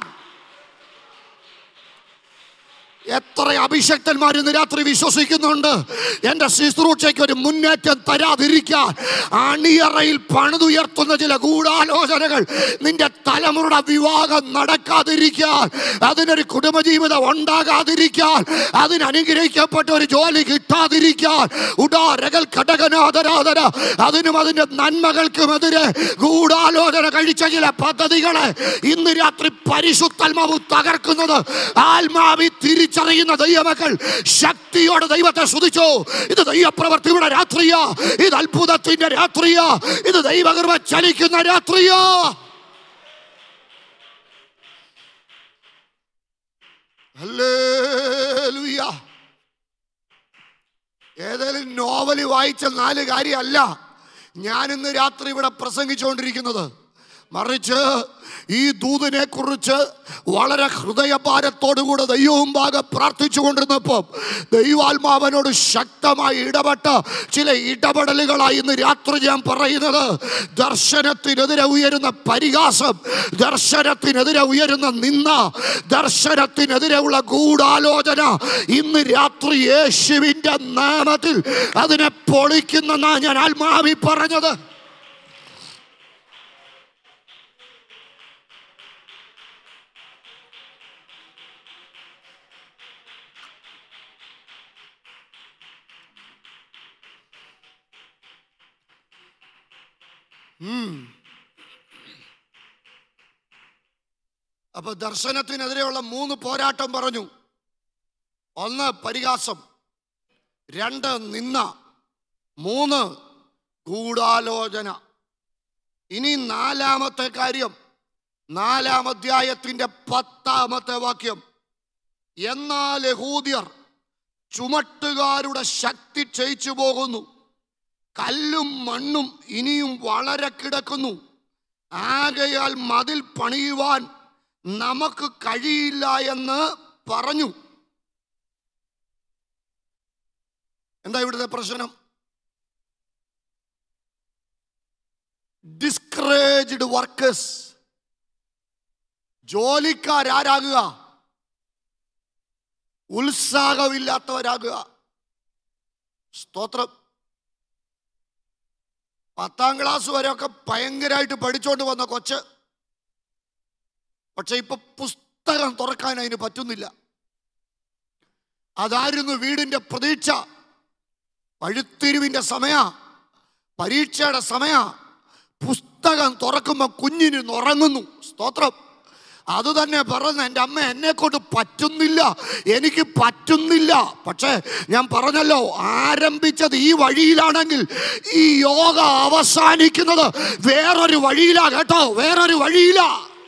എത്ര അഭിഷക്തന്മാർ ഇന്ന് രാത്രി വിശ്വസിക്കുന്നുണ്ട് എൻ്റെ ശുശ്രൂഷയ്ക്ക് ഒരു മുന്നേറ്റം തരാതിരിക്കാൻ അണിയറയിൽ പണിതുയർത്തുന്ന ചില ഗൂഢാലോചനകൾ നിന്റെ തലമുറയുടെ വിവാഹം നടക്കാതിരിക്കാൻ അതിനൊരു കുടുംബജീവിതം ഉണ്ടാകാതിരിക്കാൻ അതിന് അനുഗ്രഹിക്കപ്പെട്ട ഒരു ജോലി കിട്ടാതിരിക്കാൻ ഉടാരകൾ ഘടകനാഥരാധന അതിനും അതിൻ്റെ നന്മകൾക്കുമെതിരെ ഗൂഢാലോചന കഴിച്ച ചില പദ്ധതികളെ ഇന്ന് രാത്രി പരിശുദ്ധാത്മാവ് തകർക്കുന്നത് ആത്മാവി തിരിച്ചറിയുന്ന ദൈവമക്കൾ ശക്തിയോടെ ദൈവത്തെ സ്തുതിച്ചു ഇത് ദൈവപ്രവർത്തിയുടെ രാത്രിയാ ഇത് അത്ഭുതത്തിന്റെ രാത്രിയാ ഇത് ദൈവകൃപ ചലിക്കുന്ന രാത്രിയാ ഹല്ലേലൂയ. ഏതേലും നോവല് വായിച്ച നാല് കാര്യമല്ല ഞാൻ ഇന്ന് രാത്രി ഇവിടെ പ്രസംഗിച്ചുകൊണ്ടിരിക്കുന്നത് മറിച്ച് ഈ ദൂതനെ കുറിച്ച് വളരെ ഹൃദയഭാരത്തോടുകൂടെ ദൈവവും ഭാഗം പ്രാർത്ഥിച്ചു കൊണ്ടിരുന്നപ്പോൾ ദൈവാത്മാവനോട് ശക്തമായി ഇടപെട്ട ചില ഇടപെടലുകളായി ഇന്ന് രാത്രി ഞാൻ പറയുന്നത് ദർശനത്തിനെതിരെ ഉയരുന്ന പരിഹാസം ദർശനത്തിനെതിരെ ഉയരുന്ന നിന്ന ദർശനത്തിനെതിരെ ഉള്ള ഗൂഢാലോചന ഇന്ന് രാത്രി യേശുവിൻ്റെ നാമത്തിൽ അതിനെ പൊളിക്കുന്നെന്നാ ഞാൻ ആത്മാവി പറഞ്ഞത് അപ്പൊ ദർശനത്തിനെതിരെയുള്ള മൂന്ന് പോരാട്ടം പറഞ്ഞു ഒന്ന് പരിഹാസം രണ്ട് നിന്ന മൂന്ന് ഗൂഢാലോചന ഇനി നാലാമത്തെ കാര്യം നാലാം അധ്യായത്തിന്റെ പത്താമത്തെ വാക്യം എന്നാൽ യഹൂദ്യർ ചുമട്ടുകാരുടെ ശക്തി ക്ഷയിച്ചു പോകുന്നു കല്ലും മണ്ണും ഇനിയും വളരെ കിടക്കുന്നു ആകയാൽ മതിൽ പണിയുവാൻ നമുക്ക് കഴിയില്ല എന്ന് പറഞ്ഞു എന്താ ഇവിടുത്തെ പ്രശ്നം ഡിസ്കറേജ്ഡ് വർക്കേഴ്സ് ജോലിക്കാരാരാകുക ഉത്സാഹമില്ലാത്തവരാകുക സ്തോത്രം പത്താം ക്ലാസ് വരെയൊക്കെ ഭയങ്കരമായിട്ട് പഠിച്ചുകൊണ്ട് വന്ന കൊച്ച് പക്ഷെ ഇപ്പൊ പുസ്തകം തുറക്കാൻ അതിന് പറ്റുന്നില്ല അതായിരുന്നു വീടിന്റെ പ്രതീക്ഷ പഴുത്തിരിവിന്റെ സമയ പരീക്ഷയുടെ സമയ പുസ്തകം തുറക്കുമ്പോൾ കുഞ്ഞിന് ഉറങ്ങുന്നു സ്തോത്രം അത് തന്നെ പറഞ്ഞ എൻ്റെ അമ്മ എന്നെ കൊണ്ട് പറ്റുന്നില്ല എനിക്ക് പറ്റുന്നില്ല പക്ഷേ ഞാൻ പറഞ്ഞല്ലോ ആരംഭിച്ചത് ഈ വഴിയിലാണെങ്കിൽ ഈ യോഗ അവസാനിക്കുന്നത് വേറൊരു വഴിയിലാ കേട്ടോ വേറൊരു വഴിയിലാ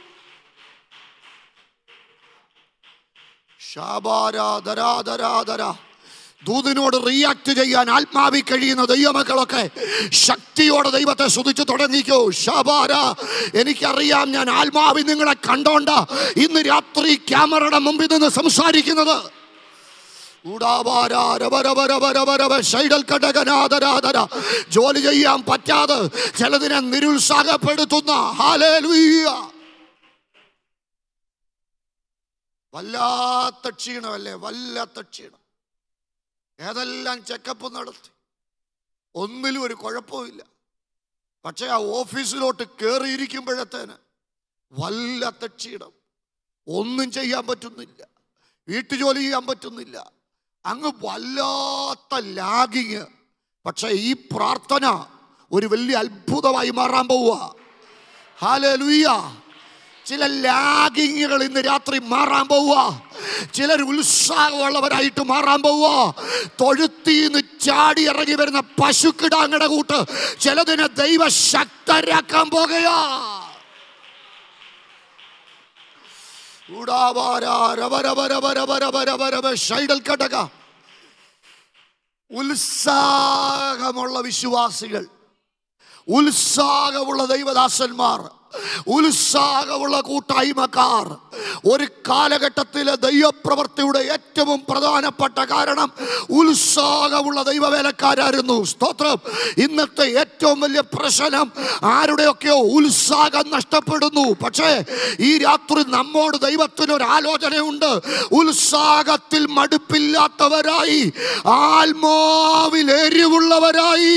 ശാബാരാധരാധരാധര ദൂതിനോട് റിയാക്ട് ചെയ്യാൻ ആത്മാവി കഴിയുന്ന ദൈവമക്കളൊക്കെ ശക്തിയോടെ ദൈവത്തെ സ്തുതിച്ചു തുടങ്ങിക്കോ ഷാബാര എനിക്കറിയാം ഞാൻ ആത്മാവി നിങ്ങളെ കണ്ടോണ്ട ഇന്ന് രാത്രി ക്യാമറയുടെ മുമ്പിൽ നിന്ന് സംസാരിക്കുന്നത് ഊടാവാരാരവരവരവരവരവ ശൈഡൽ കടകനാദരാധര ജോലി ചെയ്യാൻ പറ്റാതെ ചിലതിനെ നിരുത്സാഹപ്പെടുത്തുന്ന ഹാലേലുയ്യ വല്ലാത്ത ക്ഷീണമല്ലേ വല്ലാത്ത ക്ഷീണം ഏതെല്ലാം ചെക്കപ്പ് നടത്തി ഒന്നിലും ഒരു കുഴപ്പമില്ല പക്ഷേ ആ ഓഫീസിലോട്ട് കയറിയിരിക്കുമ്പോഴത്തേന് വല്ലാത്ത ക്ഷീണം ഒന്നും ചെയ്യാൻ പറ്റുന്നില്ല വീട്ടുജോലി ചെയ്യാൻ പറ്റുന്നില്ല അങ്ങ് വല്ലാത്ത ലാഗിങ് പക്ഷെ ഈ പ്രാർത്ഥന ഒരു വലിയ അത്ഭുതമായി മാറാൻ പോവുക ഹാലേ ചില ലാഗിങ്ങുകൾ ഇന്ന് രാത്രി മാറാൻ പോവുക ചിലർ ഉത്സാഹമുള്ളവരായിട്ട് മാറാൻ പോവാ തൊഴുത്തിന്ന് ചാടി ഇറങ്ങി വരുന്ന പശുക്കിടാങ്ങടെ കൂട്ട് ചിലതിനെ ദൈവ ശക്തരാക്കാൻ പോകുകയാ ഉടാവാരാ രവരവരവരവരവരവരവ ഷൈഡൽ കടക ഉത്സാഹമുള്ള വിശ്വാസികൾ ഉത്സാഹമുള്ള ദൈവദാസന്മാർ ഉത്സാഹമുള്ള കൂട്ടായ്മക്കാർ ഒരു കാലഘട്ടത്തിലെ ദൈവപ്രവർത്തിയുടെ ഏറ്റവും പ്രധാനപ്പെട്ട കാരണം ഉത്സാഹമുള്ള ദൈവവേലക്കാരായിരുന്നു സ്തോത്രം ഇന്നത്തെ ഏറ്റവും വലിയ പ്രശ്നം ആരുടെയൊക്കെയോ ഉത്സാഹം നഷ്ടപ്പെടുന്നു പക്ഷേ ഈ രാത്രി നമ്മോട് ദൈവത്തിന് ഒരു ആലോചനയുണ്ട് ഉത്സാഹത്തിൽ മടുപ്പില്ലാത്തവരായി ആത്മാവിൽ എരിവുള്ളവരായി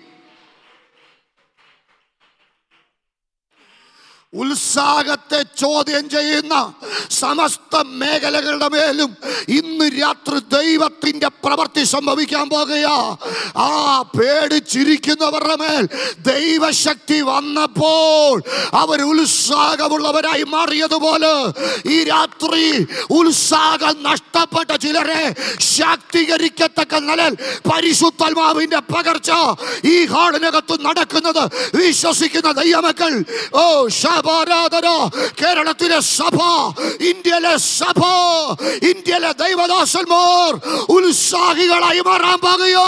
ഉത്സാഹത്തെ ചോദ്യം ചെയ്യുന്ന സമസ്ത മേഖലകളുടെ മേലും ഇന്ന് രാത്രി ദൈവത്തിന്റെ പ്രവൃത്തി സംഭവിക്കാൻ പോകുകയാ ആ പേടിച്ചിരിക്കുന്നവരുടെ മേൽ ദൈവശക്തി വന്നപ്പോൾ അവർ ഉത്സാഹമുള്ളവരായി മാറിയതുപോലെ ഈ രാത്രി ഉത്സാഹം നഷ്ടപ്പെട്ട ചിലരെ ശാക്തീകരിക്കത്തക്ക നിലൽ പരിശുദ്ധാത്മാവിന്റെ പകർച്ച ഈ ഹാളിനകത്ത് നടക്കുന്നത് വിശ്വസിക്കുന്ന ദൈവമക്കൾ ഓ ശബാരാധന കേരളത്തിലെ സഭ ഇന്ത്യയിലെ സഭ ഇന്ത്യയിലെ ദൈവദാസന്മാർ ഉത്സാഹികളായി മാറാൻ പോകുകയോ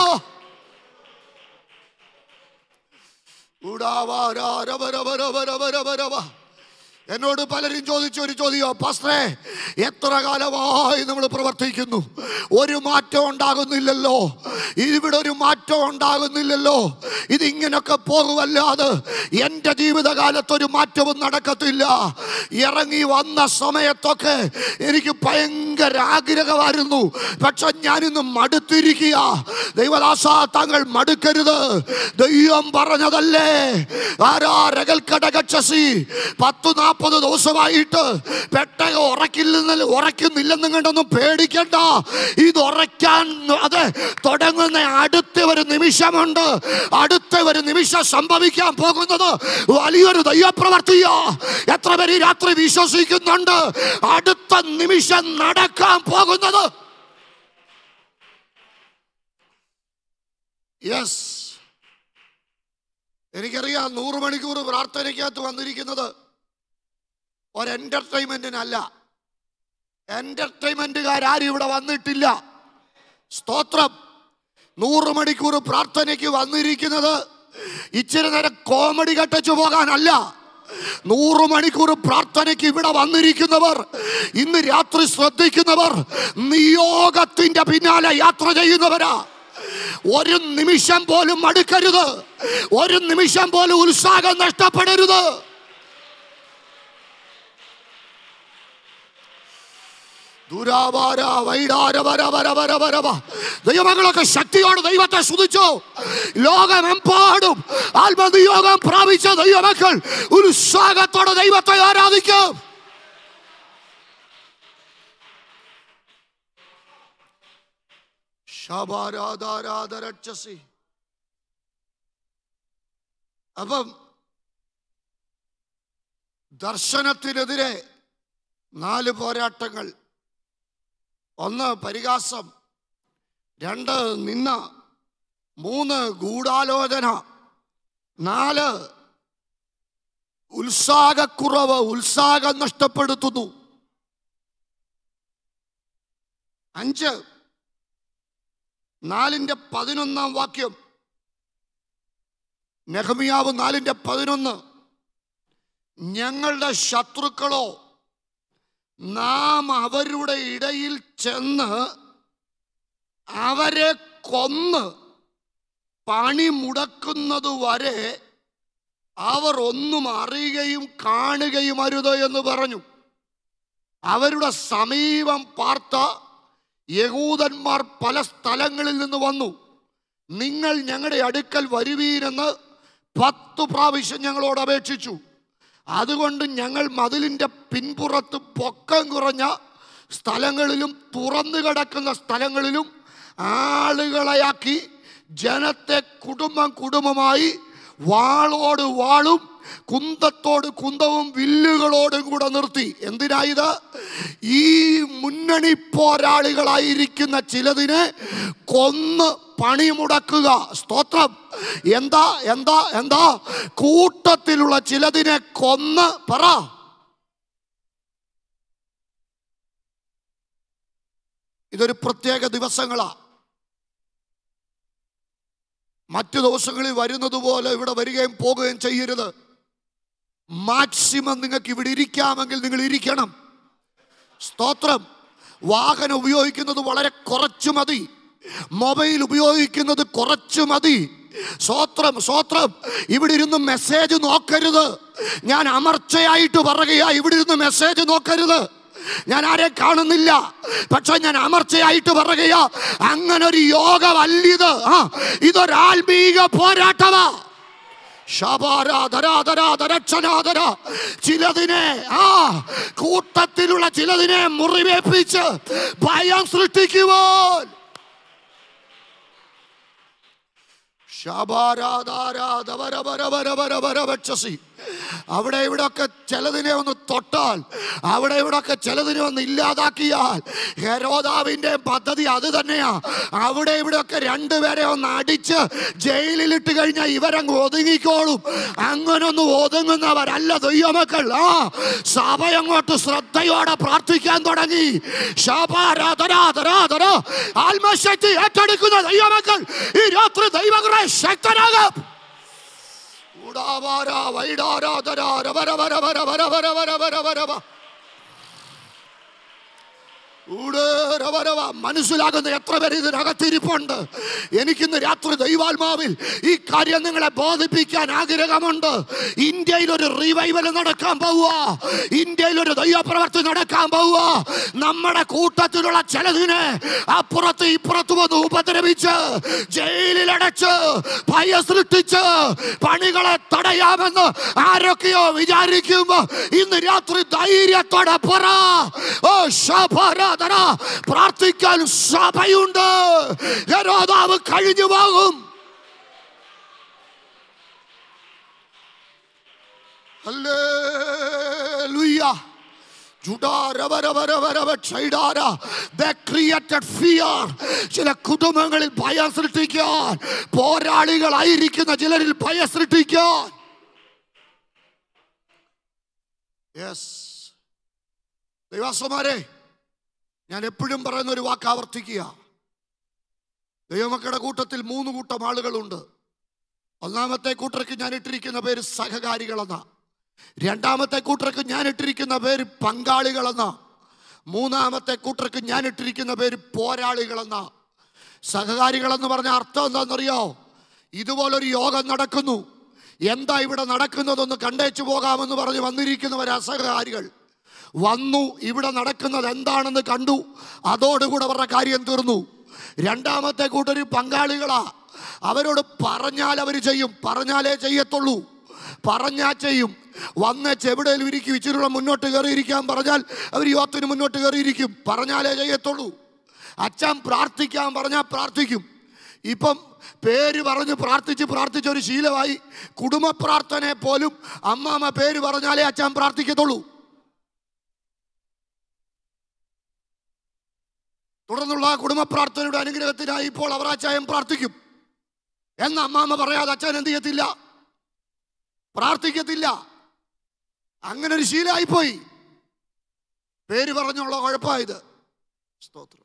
ഉടാവാരാ രവരവരവരവരവരവ. എന്നോട് പലരും ചോദിച്ച ഒരു ചോദ്യമോ പാസ്റ്ററെ എത്ര കാലമായി നമ്മൾ പ്രവർത്തിക്കുന്നു ഒരു മാറ്റം ഉണ്ടാകുന്നില്ലല്ലോ ഇവിടെ ഒരു മാറ്റം ഉണ്ടാകുന്നില്ലല്ലോ ഇതിങ്ങനൊക്കെ പോകുമല്ലാതെ എൻ്റെ ജീവിതകാലത്ത് ഒരു മാറ്റവും നടക്കത്തില്ല ഇറങ്ങി വന്ന സമയത്തൊക്കെ എനിക്ക് ഭയങ്കര ആഗ്രഹമായിരുന്നു പക്ഷെ ഞാനിന്ന് മടുത്തിരിക്കുക ദൈവദാസ താങ്കൾ മടുക്കരുത് ദൈവം പറഞ്ഞതല്ലേ ആരാ രകൽക്കടകച്ചസി പത്തു നാൽപ്പത് ദിവസമായിട്ട് പെട്ടക ഉറക്കില്ലെന്ന് ഉറക്കുന്നില്ലെന്നും കണ്ടൊന്നും പേടിക്കണ്ട ഇത് ഉറയ്ക്കാൻ അത് തുടങ്ങുന്ന അടുത്ത ഒരു നിമിഷമുണ്ട് അടുത്ത ഒരു നിമിഷം സംഭവിക്കാൻ പോകുന്നത് വലിയൊരു ദൈവപ്രവർത്തിയോ എത്ര പേര് ഈ രാത്രി വിശ്വസിക്കുന്നുണ്ട് അടുത്ത നിമിഷം നടക്കാൻ പോകുന്നത് യെസ് എനിക്കറിയാം നൂറ് മണിക്കൂർ പ്രാർത്ഥനയ്ക്കകത്ത് വന്നിരിക്കുന്നത് ഒരു എന്റർടൈൻമെന്റിനല്ല എന്റർടൈൻമെന്റുകാരും ഇവിടെ വന്നിട്ടില്ല സ്തോത്രം നൂറ് മണിക്കൂർ പ്രാർത്ഥനയ്ക്ക് വന്നിരിക്കുന്നത് ഇച്ചിരി നേരം കോമഡി കട്ടച്ചു പോകാനല്ല നൂറ് മണിക്കൂർ പ്രാർത്ഥനയ്ക്ക് ഇവിടെ വന്നിരിക്കുന്നവർ ഇന്ന് രാത്രി ശ്രദ്ധിക്കുന്നവർ നിയോഗത്തിന്റെ പിന്നാലെ യാത്ര ചെയ്യുന്നവരാ ഒരു നിമിഷം പോലും മടുക്കരുത് ഒരു നിമിഷം പോലും ഉത്സാഹം നഷ്ടപ്പെടരുത് ദുരാവാര വൈഡാര വര വര വര വര വ. ദൈവമകളൊക്കെ ശക്തിയോട് ദൈവത്തെ സ്തുതിച്ചു ലോകമെമ്പാടും ആത്മനിയോഗം പ്രാപിച്ച ദൈവമക്കൾ ഉത്സാഹത്തോടെ ദൈവത്തെ ആരാധിക്കും ശബാരാധാരാധരക്ഷസി അപ്പം ദർശനത്തിനെതിരെ നാല് പോരാട്ടങ്ങൾ ഒന്ന് പരിഹാസം രണ്ട് നിന്ന മൂന്ന് ഗൂഢാലോചന നാല് ഉത്സാഹക്കുറവ് ഉത്സാഹം നഷ്ടപ്പെടുത്തുന്നു അഞ്ച് നാലിന്റെ പതിനൊന്നാം വാക്യം നെഹമിയാവ് നാലിന്റെ പതിനൊന്ന് ഞങ്ങളുടെ ശത്രുക്കളോ നാം അവരുടെ ഇടയിൽ ചെന്ന് അവരെ കൊന്ന് പണി മുടക്കുന്നത് വരെ അവർ ഒന്നും അറിയുകയും കാണുകയും അരുത് എന്ന് പറഞ്ഞു അവരുടെ സമീപം പാർത്ത യഹൂദന്മാർ പല സ്ഥലങ്ങളിൽ നിന്ന് വന്നു നിങ്ങൾ ഞങ്ങളുടെ അടുക്കൽ വരുവീരെന്ന് പത്ത് പ്രാവശ്യം ഞങ്ങളോട് അപേക്ഷിച്ചു അതുകൊണ്ട് ഞങ്ങൾ മതിലിൻ്റെ പിൻപുറത്ത് പൊക്കം കുറഞ്ഞ സ്ഥലങ്ങളിലും തുറന്നു കിടക്കുന്ന സ്ഥലങ്ങളിലും ആളുകളെയാക്കി ജനത്തെ കുടുംബം കുടുംബമായി വാളോട് വാളും കുന്തത്തോട് കുന്തവും വില്ലുകളോടും കൂടെ നിർത്തി എന്തിനായത് ഈ മുന്നണി പോരാളികളായിരിക്കുന്ന ചിലതിനെ കൊന്ന് പണി മുടക്കുക സ്തോത്രം എന്താ എന്താ എന്താ കൂട്ടത്തിലുള്ള ചിലതിനെ കൊന്ന് പറ ഇതൊരു പ്രത്യേക ദിവസങ്ങളാ മറ്റു ദിവസങ്ങളിൽ വരുന്നത് പോലെ ഇവിടെ വരികയും പോകുകയും ചെയ്യരുത് മാക്സിമം നിങ്ങൾക്ക് ഇവിടെ ഇരിക്കാമെങ്കിൽ നിങ്ങൾ ഇരിക്കണം സ്തോത്രം വാഹനം ഉപയോഗിക്കുന്നത് വളരെ കുറച്ചു മതി മൊബൈൽ ഉപയോഗിക്കുന്നത് കുറച്ചു മതി സ്വോത്രം സ്വോത്രം ഇവിടെ ഇരുന്ന് മെസ്സേജ് നോക്കരുത് ഞാൻ അമർച്ചയായിട്ട് പറയുക ഇവിടെ ഇരുന്ന് മെസ്സേജ് നോക്കരുത് ഞാൻ ആരെ കാണുന്നില്ല പക്ഷെ ഞാൻ അമർച്ചയായിട്ട് പറയുക അങ്ങനെ ഒരു യോഗമല്ലിത് ആ ഇതൊരാത്മീക പോരാട്ടമാ ശബാരാധരാധരാധരക്ഷനാധര ചിലതിനെ ആ കൂട്ടത്തിലുള്ള ചിലതിനെ മുറിവേപ്പിച്ച് ഭയം സൃഷ്ടിക്കുവാൻ ശബാരാധാരാധവരവരവരവരവരവക്ഷസി അവിടെ ഇവിടൊക്കെ ചിലതിനെ ഒന്ന് തൊട്ടാൽ അവിടെ ഇവിടൊക്കെ ചിലതിനെ ഒന്ന് ഇല്ലാതാക്കിയാൽ ഹെരോദാവിന്റെ പദ്ധതി അത് തന്നെയാ അവിടെ ഇവിടെയൊക്കെ രണ്ടുപേരെ ഒന്ന് അടിച്ച് ജയിലിലിട്ട് കഴിഞ്ഞാൽ ഇവരങ്ങ് ഒതുങ്ങിക്കോളും അങ്ങനെ ഒന്ന് ഒതുങ്ങുന്നവരല്ല ദൈവമക്കൾ ആ സഭ അങ്ങോട്ട് ശ്രദ്ധയോടെ പ്രാർത്ഥിക്കാൻ തുടങ്ങി ശാപാരാധരാധരാധര ആത്മശക്തി ഏറ്റെടുക്കുന്ന ദൈവമക്കൾ ഈ രാത്രി ദൈവങ്ങളെ ശക്തനാകും ഉടാവാര വൈഡാരാധര രവര വര വര വര വര വര വര വര വ. ഊടേരവരവ. മനസ്സിലാകുന്ന എത്ര പേര് ഇതിനകത്തിരിപ്പുണ്ട് എനിക്കിന്ന് രാത്രി ദൈവാത്മാവിൽ ഈ കാര്യം നിങ്ങളെ ബോധിപ്പിക്കാൻ ആഗ്രഹമുണ്ട് ഇന്ത്യയിൽ ഒരു റിവൈവൽ നടക്കാൻ പോവുക ഇന്ത്യയിൽ ഒരു ദൈവപ്രവർത്തി നടക്കാൻ പോവുക നമ്മുടെ കൂട്ടത്തിലുള്ള ചിലതിനെ അപ്പുറത്ത് ഇപ്പുറത്ത് വന്ന് ഉപദ്രവിച്ച് ജയിലിലടച്ച് ഭയ സൃഷ്ടിച്ച് പണികളെ തടയാമെന്ന് ആരൊക്കെയോ വിചാരിക്കുമ്പോ ഇന്ന് രാത്രി ധൈര്യത്തോടെ പറ ഓ ശബാരാധന പ്രാർത്ഥിക്കാൻ സഭയുണ്ട് ഹെരോദാവ് കഴിഞ്ഞു പോകും ഹല്ലേലൂയ ചില കുടുംബങ്ങളിൽ ഭയം സൃഷ്ടിക്കാൻ പോരാളികളായിരിക്കുന്ന ചിലരിൽ ഭയം സൃഷ്ടിക്കാൻ യെസ് ദൈവാസമാരെ ഞാൻ എപ്പോഴും പറയുന്ന ഒരു വാക്ക് ആവർത്തിക്കുക ദൈവമക്കളുടെ കൂട്ടത്തിൽ മൂന്ന് കൂട്ടം ആളുകളുണ്ട് ഒന്നാമത്തെ കൂട്ടർക്ക് ഞാൻ ഇട്ടിരിക്കുന്ന പേര് സഹകാരികളെന്ന രണ്ടാമത്തെ കൂട്ടർക്ക് ഞാൻ ഇട്ടിരിക്കുന്ന പേര് പങ്കാളികളെന്ന മൂന്നാമത്തെ കൂട്ടർക്ക് ഞാൻ ഇട്ടിരിക്കുന്ന പേര് പോരാളികളെന്ന സഹകാരികളെന്ന് പറഞ്ഞ അർത്ഥം എന്താണെന്നറിയോ ഇതുപോലൊരു യോഗം നടക്കുന്നു എന്താ ഇവിടെ നടക്കുന്നതൊന്ന് കണ്ടേച്ചു പോകാമെന്ന് പറഞ്ഞ് വന്നിരിക്കുന്നവരാ സഹകാരികൾ വന്നു ഇവിടെ നടക്കുന്നത് എന്താണെന്ന് കണ്ടു അതോടുകൂടെ അവരുടെ കാര്യം തീർന്നു രണ്ടാമത്തെ കൂട്ടർ പങ്കാളികളാ അവരോട് പറഞ്ഞാൽ അവർ ചെയ്യും പറഞ്ഞാലേ ചെയ്യത്തുള്ളൂ പറഞ്ഞാൽ ചെയ്യും വന്ന ചെവിടയിൽ ഇരിക്കും ഇച്ചിരി മുന്നോട്ട് കയറിയിരിക്കാൻ പറഞ്ഞാൽ അവർ യുവത്തിന് മുന്നോട്ട് കയറിയിരിക്കും പറഞ്ഞാലേ ചെയ്യത്തുള്ളൂ അച്ഛൻ പ്രാർത്ഥിക്കാൻ പറഞ്ഞാൽ പ്രാർത്ഥിക്കും ഇപ്പം പേര് പറഞ്ഞ് പ്രാർത്ഥിച്ച് പ്രാർത്ഥിച്ച ഒരു ശീലമായി കുടുംബ പ്രാർത്ഥനയെ പോലും അമ്മാമ്മ പേര് പറഞ്ഞാലേ അച്ഛൻ പ്രാർത്ഥിക്കത്തുള്ളൂ തുടർന്നുള്ള കുടുംബ പ്രാർത്ഥനയുടെ അനുഗ്രഹത്തിനായി ഇപ്പോൾ അവർ അച്ചായം പ്രാർത്ഥിക്കും എന്ന് അമ്മാമ്മ പറയാതെ അച്ഛൻ എന്ത് ചെയ്യത്തില്ല പ്രാർത്ഥിക്കത്തില്ല അങ്ങനെ ഒരു ശീലമായിപ്പോയി പേര് പറഞ്ഞുള്ള കുഴപ്പമായത് സ്തോത്രം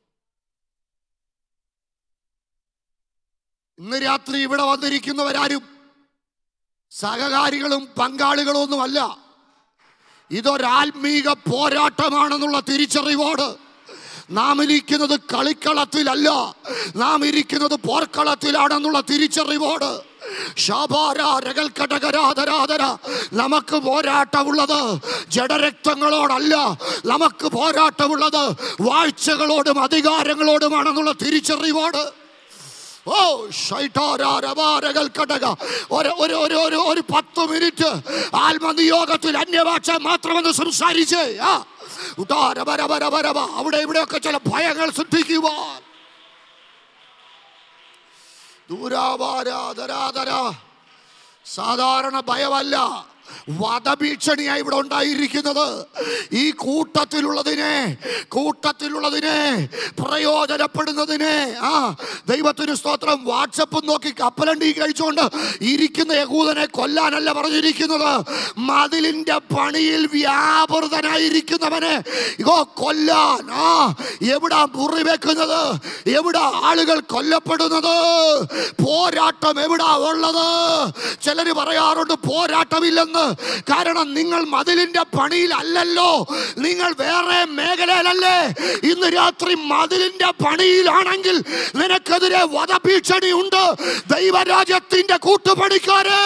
ഇന്ന് രാത്രി ഇവിടെ വന്നിരിക്കുന്നവരാരും സഹകാരികളും പങ്കാളികളും ഒന്നുമല്ല ഇതൊരാത്മീക പോരാട്ടമാണെന്നുള്ള തിരിച്ചറിവോട് നാം ഇരിക്കുന്നത് കളിക്കളത്തിലല്ല നാം ഇരിക്കുന്നത് പോർക്കളത്തിലാണെന്നുള്ള തിരിച്ചറിവോട് ശാപാര രകൽക്കടകരാധരാധര നമുക്ക് പോരാട്ടമുള്ളത് ജഡരക്തങ്ങളോടല്ല നമുക്ക് പോരാട്ടമുള്ളത് വാഴ്ചകളോടും അധികാരങ്ങളോടുമാണെന്നുള്ള തിരിച്ചറിവോട് ഓ ഷൈട്ടാരവാരകൾ കടക ഒരു ഒരു ഒരു ഒരു ഒരു പത്ത് മിനിറ്റ് ആത്മനിയോഗത്തിൽ അന്യഭാഷ മാത്രമെന്ന് സംസാരിച്ച് ആ ഉദാരവരവരവരവ അവിടെ ഇവിടെയൊക്കെ ചില ഭയങ്ങൾ സൃഷ്ടിക്കുവാൻ ദൂരാവാരാധരാധര സാധാരണ ഭയമല്ല വധഭീഷണിയായി ഇവിടെ ഉണ്ടായിരിക്കുന്നത് ഈ കൂട്ടത്തിലുള്ളതിനെ കൂട്ടത്തിലുള്ളതിനെ പ്രയോജനപ്പെടുന്നതിനെ ആ ദൈവത്തിന് സ്തോത്രം വാട്സപ്പ് നോക്കി കപ്പലണ്ടി കഴിച്ചുകൊണ്ട് ഇരിക്കുന്ന യഹൂദനെ കൊല്ലാനല്ല പറഞ്ഞിരിക്കുന്നത് മതിലിന്റെ പണിയിൽ വ്യാപൃതനായിരിക്കുന്നവനെ ഇതോ കൊല്ലാൻ ആ എവിടാ മുറി വെക്കുന്നത് എവിടാ ആളുകൾ കൊല്ലപ്പെടുന്നത് പോരാട്ടം എവിടാ ഉള്ളത് ചിലര് പറയാറുണ്ട് പോരാട്ടമില്ലെന്ന് കാരണം നിങ്ങൾ മതിലിന്റെ പണിയിലല്ലല്ലോ നിങ്ങൾ വേറെ മേഖലയിലല്ലേ ഇന്ന് രാത്രി മതിലിന്റെ പണിയിലാണെങ്കിൽ നിനക്കെതിരെ വധഭീഷണി ഉണ്ട് ദൈവരാജ്യത്തിന്റെ കൂട്ടുപണിക്കാരെ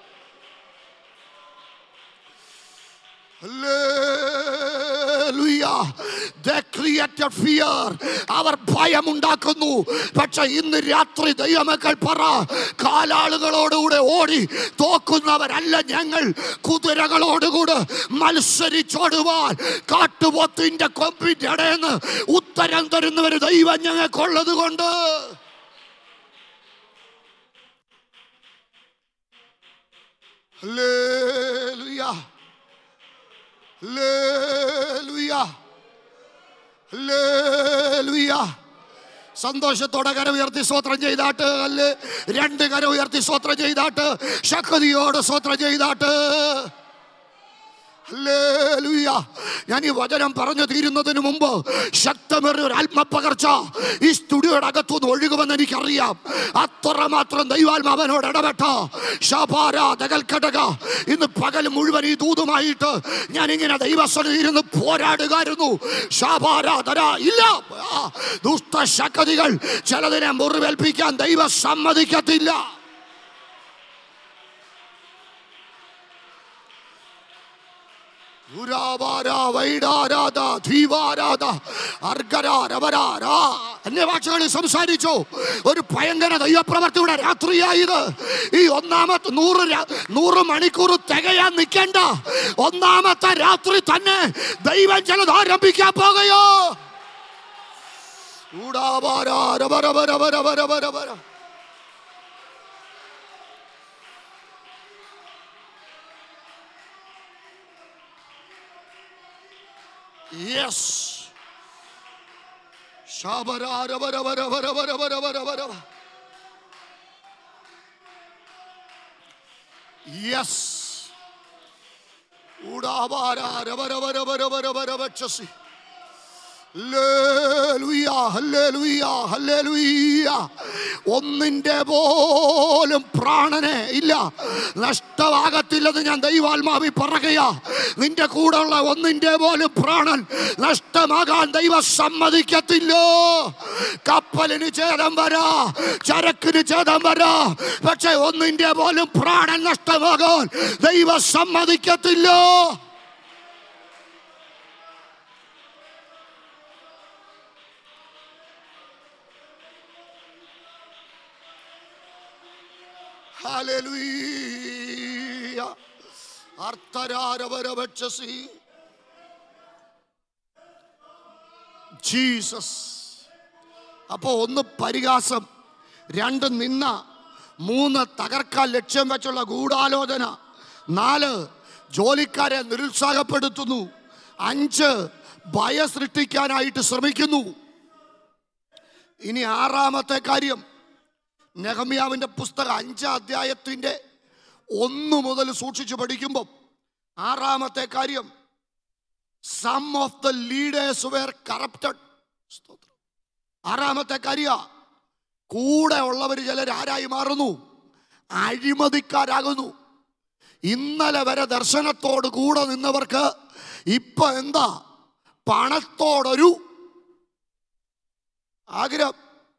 Hallelujah. They created fear. അവർ ഭയമുണ്ടാക്കുന്നു പക്ഷെ ഇന്ന് രാത്രി ദൈവമക്കൾ പറ കാലാളുകളോടുകൂടെ ഓടി തോക്കുന്നവരല്ല ഞങ്ങൾ കുതിരകളോടുകൂടെ മത്സരിച്ചോടുവാൻ കാട്ടുപോത്തിന്റെ കൊമ്പിന്റെ ഇടയെന്ന് ഉത്തരം തരുന്നവര് ദൈവം ഞങ്ങൾക്കുള്ളത് കൊണ്ട് Hallelujah. Hallelujah. Hallelujah. സന്തോഷത്തോടെ കര ഉയർത്തി സ്വോത്രം ചെയ്താട്ട് അല്ലേ രണ്ട് കര ഉയർത്തി സ്വോത്രം ചെയ്താട്ട് ശക്തിയോടെ സ്വോത്രം ചെയ്താട്ട് ഹല്ലേലൂയ. ഞാൻ ഈ വചനം പറഞ്ഞു തീരുന്നതിന് മുമ്പ് ശക്തമേറിയ ഒരു ആത്മപകർച്ച ഈ സ്റ്റുഡിയോയുടെ അകത്തുനിന്ന് ഒഴുകുമെന്ന് എനിക്കറിയാം അത്രമാത്രം ദൈവാത്മാവനോട് ഇടപെട്ട ശപാര ദകൽക്കടക ഇന്ന് പകൽ മുഴുവൻ ഈ ദൂതുമായിട്ട് ഞാൻ ഇങ്ങനെ ദൈവസ്വരം ഇരുന്ന് പോരാടുകായിരുന്നു ശാപാരാധര ഇല്ല ആ, ദുഷ്ടശക്തികൾ ചിലതിനെ മുറിവേൽപ്പിക്കാൻ ദൈവം സമ്മതിക്കത്തില്ല ഉരാവാര, വൈഡാരാധ, ധീവാരാധ, അർഗരാരവരാര. അന്യഭാഷകളിൽ സംസാരിച്ചു ഒരു ഭയങ്കര ദൈവപ്രവർത്തിയുടെ രാത്രിയായത് ഈ ഒന്നാമത്തെ നൂറ് രാ- നൂറ് മണിക്കൂർ തികയാൻ നിൽക്കേണ്ട ഒന്നാമത്തെ രാത്രി തന്നെ ദൈവം ചിലത് ആരംഭിക്കാൻ പോകയോ ഊടാവാരാരവരവരവരവരവരവര. Yes. Shabararabarabarabarabarabarabarabarabara. Yes. Udabararabarabarabarabarabarabachasi. Hallelujah, hallelujah, hallelujah. ഒന്നിന്റെ പോലും പ്രാണനെ ഇല്ല നഷ്ടമാകത്തില്ലെന്ന് ഞാൻ ദൈവാത്മാവി പറയുകയാ നിന്റെ കൂടെയുള്ള ഒന്നിന്റെ പോലും പ്രാണൻ നഷ്ടമാകാൻ ദൈവം സമ്മതിക്കത്തില്ലോ കപ്പലിന് ഛേദം വരാ ചരക്കിന് ഛേദം വരാ പക്ഷെ ഒന്നിന്റെ പോലും പ്രാണൻ നഷ്ടമാകാൻ ദൈവം സമ്മതിക്കത്തില്ലോ ഹല്ലേലൂയ അർത്ഥരാരവരവക്ഷസി ജീസസ് അപ്പോ ഒന്ന് പരിഹാസം രണ്ട് നിന്ന മൂന്ന് തകർക്കാൻ ലക്ഷ്യം വെച്ചുള്ള ഗൂഢാലോചന നാല് ജോലിക്കാരെ നിരുത്സാഹപ്പെടുത്തുന്നു അഞ്ച് ഭയ സൃഷ്ടിക്കാനായിട്ട് ശ്രമിക്കുന്നു ഇനി ആറാമത്തെ കാര്യം നെഹമ്യാവിൻ്റെ പുസ്തകം അഞ്ചാം അധ്യായത്തിൻ്റെ ഒന്ന് മുതൽ സൂക്ഷിച്ചു പഠിക്കുമ്പോൾ ആറാമത്തെ കാര്യം some of the leaders were corrupted ആറാമത്തെ കാര്യ കൂടെ ഉള്ളവർ ചിലർ ആരായി മാറുന്നു അഴിമതിക്കാരാകുന്നു ഇന്നലെ വരെ ദർശനത്തോട് കൂടെ നിന്നവർക്ക് ഇപ്പൊ എന്താ പണത്തോടൊരു ആഗ്രഹം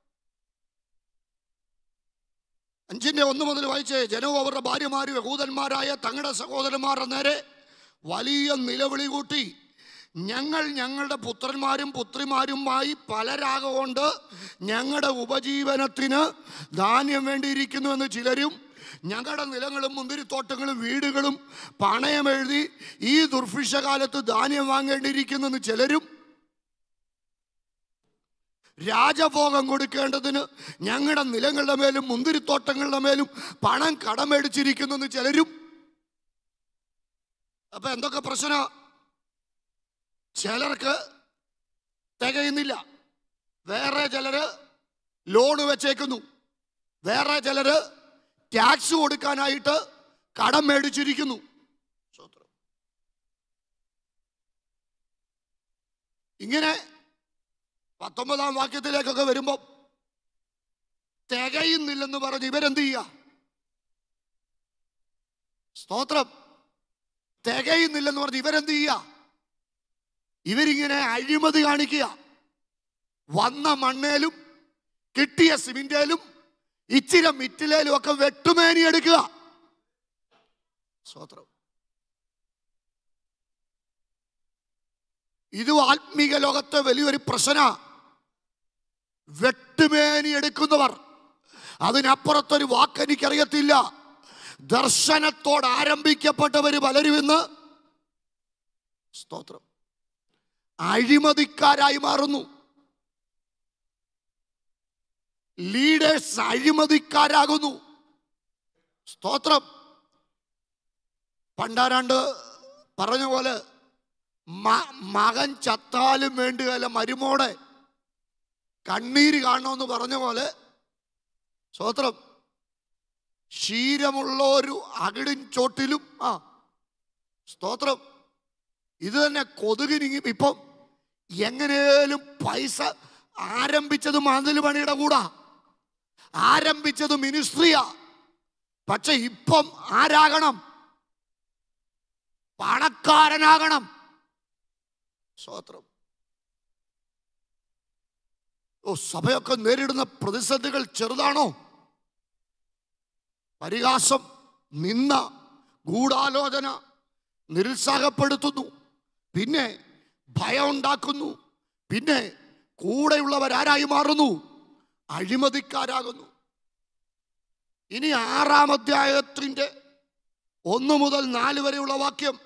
അഞ്ചിന്റെ ഒന്ന് മുതൽ വായിച്ചേ ജനവും അവരുടെ ഭാര്യമാരും യഹൂദന്മാരായ തങ്ങളുടെ സഹോദരന്മാരുടെ നേരെ വലിയ നിലവിളി കൂട്ടി ഞങ്ങൾ ഞങ്ങളുടെ പുത്രന്മാരും പുത്രിമാരുമായി പലരാകൊണ്ട് ഞങ്ങളുടെ ഉപജീവനത്തിന് ധാന്യം വേണ്ടിയിരിക്കുന്നു എന്ന് ചിലരും ഞങ്ങളുടെ നിലങ്ങളും മുന്തിരിത്തോട്ടങ്ങളും വീടുകളും പണയം എഴുതി ഈ ദുർഭിക്ഷകാലത്ത് ധാന്യം വാങ്ങേണ്ടിയിരിക്കുന്നെന്ന് ചിലരും രാജഭോഗം കൊടുക്കേണ്ടതിന് ഞങ്ങളുടെ നിലങ്ങളുടെ മേലും മുന്തിരിത്തോട്ടങ്ങളുടെ മേലും പണം കടമേടിച്ചിരിക്കുന്നു ചിലരും അപ്പൊ എന്തൊക്കെ പ്രശ്ന ചിലർക്ക് തികയുന്നില്ല വേറെ ചിലര് ലോണ് വെച്ചേക്കുന്നു വേറെ ചിലര് ടാക്സ് കൊടുക്കാനായിട്ട് കടം മേടിച്ചിരിക്കുന്നു സ്തോത്രം. ഇങ്ങനെ പത്തൊമ്പതാം വാക്യത്തിലേക്കൊക്കെ വരുമ്പോ തികയുന്നില്ലെന്ന് പറഞ്ഞ് ഇവരെന്ത് ചെയ്യുക സ്തോത്രം തികയുന്നില്ലെന്ന് പറഞ്ഞ് ഇവരെന്ത് ചെയ്യുക ഇവരിങ്ങനെ അഴിമതി കാണിക്കുക വന്ന മണ്ണേലും കിട്ടിയ സിമിന്റേലും ഇച്ചിരി മിറ്റിലേലും ഒക്കെ വെട്ടുമേനി എടുക്കുക സ്തോത്രം ഇതും ആത്മീക ലോകത്തെ വലിയൊരു പ്രശ്ന വെട്ടുമേനി എടുക്കുന്നവർ അതിനപ്പുറത്തൊരു വാക്ക് എനിക്കറിയത്തില്ല ദർശനത്തോട് ആരംഭിക്കപ്പെട്ടവര് പലരും ഇന്ന് സ്തോത്രം അഴിമതിക്കാരായി മാറുന്നു ലീഡേഴ്സ് അഴിമതിക്കാരാകുന്നു സ്തോത്രം പണ്ടാരാണ്ട് പറഞ്ഞ പോലെ മ- മകൻ ചത്താലും വേണ്ടുകയില്ല മരുമോടെ കണ്ണീര് കാണണമെന്ന് പറഞ്ഞ പോലെ സ്തോത്രം ക്ഷീരമുള്ള ഒരു അകിടിൻ ചോട്ടിലും ആ സ്തോത്രം ഇത് തന്നെ കൊതുകിനിങ്ങി ഇപ്പം എങ്ങനെയും പൈസ ആരംഭിച്ചത് മതിൽ പണിയുടെ കൂടാ ആരംഭിച്ചത് മിനിസ്ട്രിയാ പക്ഷെ ഇപ്പം ആരാകണം പണക്കാരനാകണം സ്തോത്രം ഓ സഭയൊക്കെ നേരിടുന്ന പ്രതിസന്ധികൾ ചെറുതാണോ പരിഹാസം നിന്ന ഗൂഢാലോചന നിരുത്സാഹപ്പെടുത്തുന്നു പിന്നെ ഭയം ഉണ്ടാക്കുന്നു പിന്നെ കൂടെയുള്ളവരാരായി മാറുന്നു അഴിമതിക്കാരാകുന്നു ഇനി ആറാം അധ്യായത്തിന്റെ ഒന്ന് മുതൽ നാല് വരെയുള്ള വാക്യം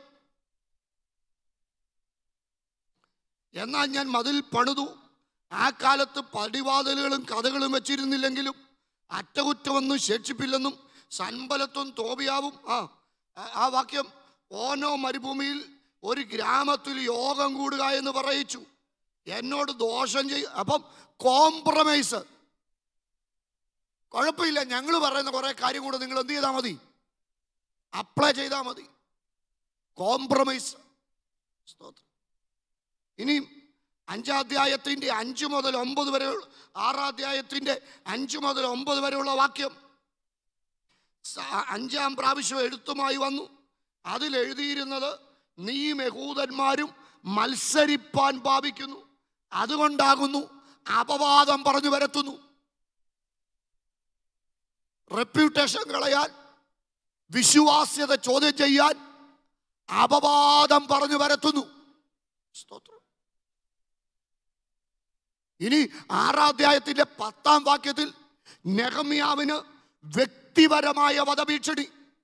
എന്നാൽ ഞാൻ മതിൽ പണിതു ആ കാലത്ത് പടിവാതിലുകളും കഥകളും വെച്ചിരുന്നില്ലെങ്കിലും അറ്റകുറ്റമൊന്നും ശേഷിപ്പില്ലെന്നും സൻബലത്തും തോബിയാവും ആ ആ- ആ വാക്യം ഓനോ മരുഭൂമിയിൽ ഒരു ഗ്രാമത്തിൽ യോഗം കൂടുക എന്ന് പറയിച്ചു എന്നോട് ദോഷം ചെയ്യും അപ്പം കോംപ്രമൈസ് കുഴപ്പമില്ല ഞങ്ങൾ പറയുന്ന കുറെ കാര്യം കൂടെ നിങ്ങൾ എന്ത് ചെയ്താൽ മതി അപ്ലൈ ചെയ്താൽ മതി കോംപ്രമൈസ് സ്തോത്രം ഇനി അഞ്ചാധ്യായത്തിന്റെ അഞ്ച് മുതൽ ഒമ്പത് വരെ ആറാധ്യായത്തിന്റെ അഞ്ച് മുതൽ ഒമ്പത് വരെയുള്ള വാക്യം സ- അഞ്ചാം പ്രാവശ്യം എഴുത്തുമായി വന്നു അതിൽ എഴുതിയിരുന്നത് നീയും യഹൂദന്മാരും മത്സരിപ്പാൻ ഭാവിക്കുന്നു അതുകൊണ്ടാകുന്നു അപവാദം പറഞ്ഞു വരത്തുന്നു റെപ്യൂട്ടേഷൻ കളയാൻ വിശ്വാസ്യത ചോദ്യം ചെയ്യാൻ അപവാദം പറഞ്ഞു വരത്തുന്നു സ്തോത്രം ഇനി ആറാധ്യായത്തിന്റെ പത്താം വാക്യത്തിൽ നെഹമ്യാവിന് വ്യക്തിപരമായ വധഭീഷണി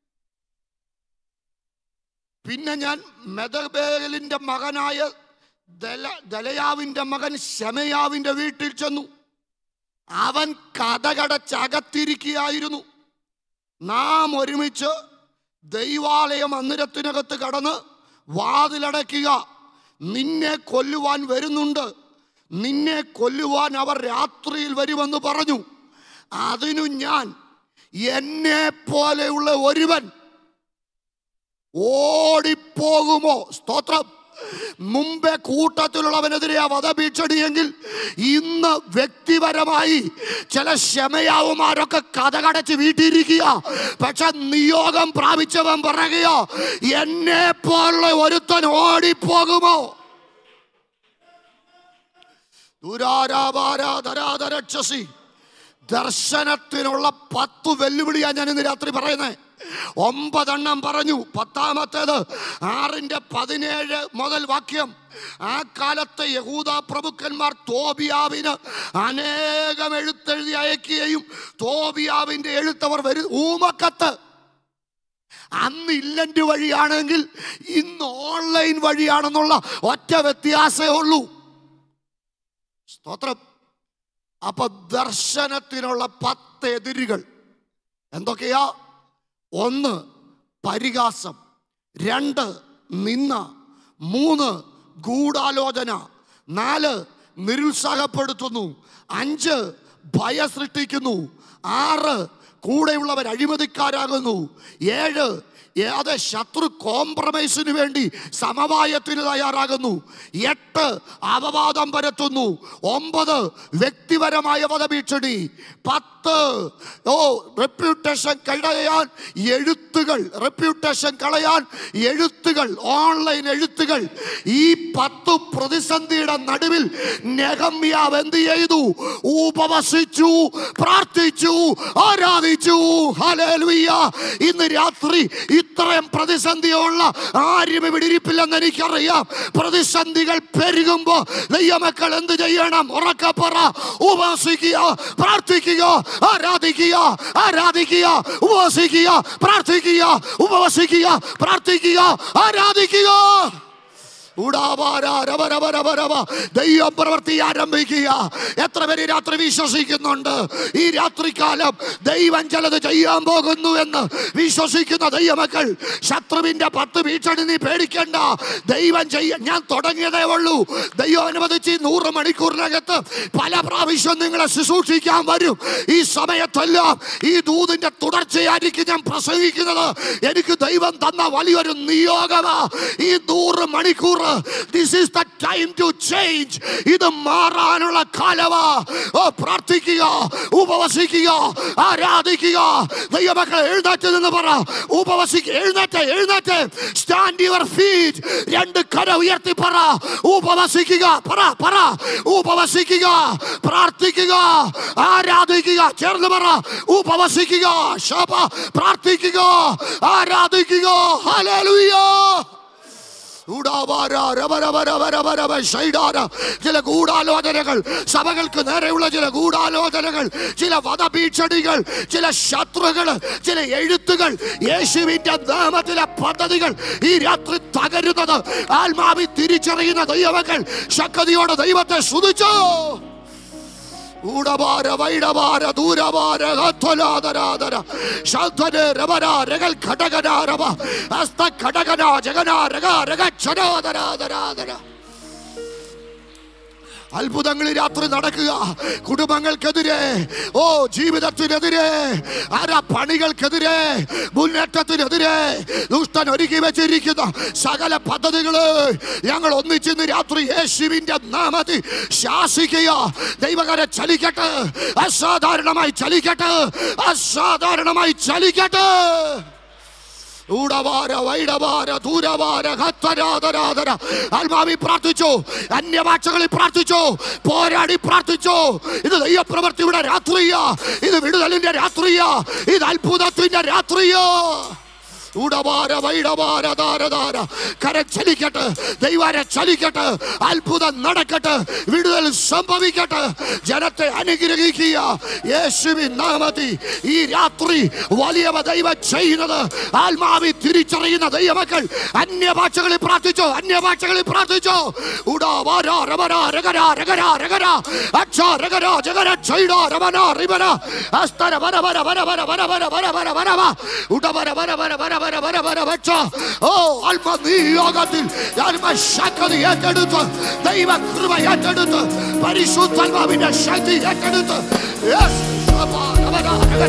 പിന്നെ ഞാൻ മെദബേലിന്റെ മകനായ ദല ദലയാവിന്റെ മകൻ ശമയാവിന്റെ വീട്ടിൽ ചെന്നു അവൻ കഥകടച്ചകത്തിരിക്കുകയായിരുന്നു നാം ഒരുമിച്ച് ദൈവാലയ മന്ദിരത്തിനകത്ത് കടന്ന് വാതിലടയ്ക്കുക നിന്നെ കൊല്ലുവാൻ വരുന്നുണ്ട് നിന്നെ കൊല്ലുവാൻ അവർ രാത്രിയിൽ വരുമെന്ന് പറഞ്ഞു അതിനു ഞാൻ എന്നെ പോലെയുള്ള ഒരുവൻ ഓടിപ്പോകുമോ സ്തോത്രം മുമ്പേ കൂട്ടത്തിലുള്ളവനെതിരെ വധഭീഷണിയെങ്കിൽ ഇന്ന് വ്യക്തിപരമായി ചില ക്ഷമയാവുമാരൊക്കെ കഥകടച്ച് വീട്ടിയിരിക്കുക പക്ഷെ നിയോഗം പ്രാപിച്ചവൻ പറയുകയോ എന്നെ പോലുള്ള ഒരുത്തൻ ഓടിപ്പോകുമോ ദുരാരാപാരാധരാധരക്ഷസി ദർശനത്തിനുള്ള പത്തു വെല്ലുവിളിയാ ഞാൻ ഇന്ന് രാത്രി പറയുന്നത് ഒമ്പതെണ്ണം പറഞ്ഞു പത്താമത്തേത് ആറിന്റെ പതിനേഴ് മുതൽ വാക്യം ആ കാലത്തെ യഹൂദ പ്രഭുക്കന്മാർ തോബിയാവിന് അനേകം എഴുത്തെഴുതി അയക്കുകയും തോബിയാവിന്റെ എഴുത്തവർ വരു ഊമക്കത്ത് അന്ന് ഇല്ലന്റ് വഴിയാണെങ്കിൽ ഇന്ന് ഓൺലൈൻ വഴിയാണെന്നുള്ള ഒറ്റ വ്യത്യാസമേ ഉള്ളൂ സ്തോത്രം അപ്പൊ ദർശനത്തിനുള്ള പത്ത് എതിരുകൾ എന്തൊക്കെയാ ഒന്ന് പരിഹാസം രണ്ട് നിന്ന മൂന്ന് ഗൂഢാലോചന നാല് നിരുത്സാഹപ്പെടുത്തുന്നു അഞ്ച് ഭയ സൃഷ്ടിക്കുന്നു ആറ് കൂടെയുള്ളവർ അഴിമതിക്കാരാകുന്നു ഏഴ് ഏത് ശത്രു കോംപ്രമൈസിന് വേണ്ടി സമവായത്തിന് തയ്യാറാകുന്നു എട്ട് അപവാദം പരത്തുന്നു ഒമ്പത് വ്യക്തിപരമായ വധഭീഷണി പത്ത് ഓ റെപ്യൂട്ടേഷൻ കളയാൻ എഴുത്തുകൾ റെപ്യൂട്ടേഷൻ കളയാൻ എഴുത്തുകൾ ഓൺലൈൻ എഴുത്തുകൾ ഈ പത്ത് പ്രതിസന്ധിയുടെ നടുവിൽ നെഹമ്യാവ് എന്ത് ചെയ്തു ഉപവസിച്ചു പ്രാർത്ഥിച്ചു ആരാധിച്ചു ഹല്ലേലൂയ ഇന്ന് രാത്രി ഇത്രയും പ്രതിസന്ധിയുള്ള ആരും ഇവിടെ ഇരിപ്പില്ലെന്ന് എനിക്കറിയാം പ്രതിസന്ധികൾ പെരുകുമ്പോ ദൈവമക്കൾ എന്ത് ചെയ്യണം ഉറക്കപ്പറ ഉപവസിക്കുക പ്രാർത്ഥിക്കുക ആരാധിക്കുക ആരാധിക്കുക ഉപവസിക്കുക പ്രാർത്ഥിക്കുക ഉപവസിക്കുക പ്രാർത്ഥിക്കുക ആരാധിക്കുക ഉടാവാര രവ രവ രവ രവ. ദൈവം പ്രവൃത്തി ആരംഭിക്കുക എത്ര പേര് രാത്രി വിശ്വസിക്കുന്നുണ്ട് ഈ രാത്രികാലം ദൈവം ചിലത് ചെയ്യാൻ പോകുന്നു എന്ന് വിശ്വസിക്കുന്ന ദൈവമക്കൾ ശത്രുവിന്റെ പത്ത് ഭീഷണി നീ പേടിക്കണ്ട ദൈവം ചെയ്യ ഞാൻ തുടങ്ങിയതേ ഉള്ളൂ ദൈവം അനുവദിച്ച് ഈ നൂറ് മണിക്കൂറിനകത്ത് പല പ്രാവശ്യം നിങ്ങളെ ശുശ്രൂഷിക്കാൻ വരും ഈ സമയത്തെല്ലാം ഈ ദൂതിന്റെ തുടർച്ചയായിരിക്കും ഞാൻ പ്രസംഗിക്കുന്നത് എനിക്ക് ദൈവം തന്ന വലിയൊരു നിയോഗമാ ഈ നൂറ് മണിക്കൂർ this is the time to change ഇത് മാറാനുള്ള കാലമാ ഓ പ്രാർത്ഥിക്കുക ഉപവസിക്കുക ആരാധിക്കുക ദൈവമക്കളെ എഴുന്നേറ്റ് നിന്ന് പറ ഉപവസിക്കുക എഴുന്നേറ്റ് എഴുന്നേറ്റ് സ്റ്റാൻഡ് യുവർ ഫീറ്റ് രണ്ട് കര ഉയർത്തി പറ ഉപവസിക്കുക പറ പറ ഉപവസിക്കുക പ്രാർത്ഥിക്കുക ആരാധിക്കുക ചേർന്ന് പറ ഉപവസിക്കുക ശബ പ്രാർത്ഥിക്കുക ആരാധിക്കുക ഹല്ലേലൂയ ഊടാവാര, രവരവ, രവരവ, രവ, ഷൈഡാര. ചില ഗൂഢാലോചനകൾ സഭകൾക്ക് നേരെയുള്ള ചില ഗൂഢാലോചനകൾ ചില വധഭീഷണികൾ ചില ശത്രുകൾ ചില എഴുത്തുകൾ യേശുവിന്റെ നാമത്തിലെ പദ്ധതികൾ ഈ രാത്രി തകരുന്നത് ആത്മാവി തിരിച്ചറിയുന്ന ദൈവമക്കൾ ശക്തിയോടെ ദൈവത്തെ സ്തുതിച്ചോ ഊടഭാര വൈഡഭാര ദൂരഭാര ഹത്വലാദരാദര ശാന്തന രവര രകൽ ഘടകനാരവ ഹസ്ത ഘടകന ജഗന രഗ രഗ ക്ഷണോദരാദരാദര അത്ഭുതങ്ങൾ ഈ രാത്രി നടക്കുക കുടുംബങ്ങൾക്കെതിരെ ഓ ജീവിതത്തിനെതിരെ ആരാ പണികൾക്കെതിരെ മുന്നേറ്റത്തിനെതിരെ ദുഷ്ടൻ ഒരുക്കി വെച്ചിരിക്കുന്ന സകല പദ്ധതികള് ഞങ്ങൾ ഒന്നിച്ചിന്ന് രാത്രി യേശുവിന്റെ നാമത്തിൽ ശാസിക്കുക ദൈവകരെ ചലിക്കട്ടെ അസാധാരണമായി ചലിക്കട്ടെ അസാധാരണമായി ചലിക്കട്ടെ ഊടവാര വൈഡവാര ദൂരവാര ഹത്വരാധരാധര ആത്മാവി പ്രാർത്ഥിച്ചു അന്യഭാഷകളിൽ പ്രാർത്ഥിച്ചു പോരാടി പ്രാർത്ഥിച്ചു ഇത് ദൈവപ്രവർത്തിയുടെ രാത്രിയാ ഇത് വിടുതലിന്റെ രാത്രിയാ ഇത് അത്ഭുതത്തിന്റെ രാത്രിയാ ഉടവാര വൈടവാര ധാരധാര കര ചലിക്കട്ടെ ദൈവാര ചലിക്കട്ടെ അത്ഭുതം നടക്കട്ടെ വിടുതൽ സംഭവിക്കട്ടെ ജനത്തെ അനുഗ്രഹിക്കുക യേശുവിൻ നാമത്തിൽ ഈ രാത്രി വലിയവ ദൈവം ചെയ്യുന്നത് ആത്മാവി തിരിച്ചറിയുന്ന ദൈവമക്കൾ അന്യഭാഷകളിൽ പ്രാർത്ഥിച്ചോ അന്യഭാഷകളിൽ പ്രാർത്ഥിച്ചോ ഉടാവാര രവര രഗര രഗര രഗര അക്ഷ രഗര ജഗര ചൈഡ രമന റിബന അസ്തര വര വര വര വര വര വര വര വര വര വര ഉടവര വര വര വര വര വര വര വച്ച ഓ അല്പ നിയോഗത്തിൽ ആത്മ ശക്തി ഏറ്റെടുത്ത് ദൈവ കൃപ ഏറ്റെടുത്ത് പരിശുദ്ധാത്മാവിന്റെ ശക്തി ഏറ്റെടുത്ത് Yes. ശബ, രവര, രഗര.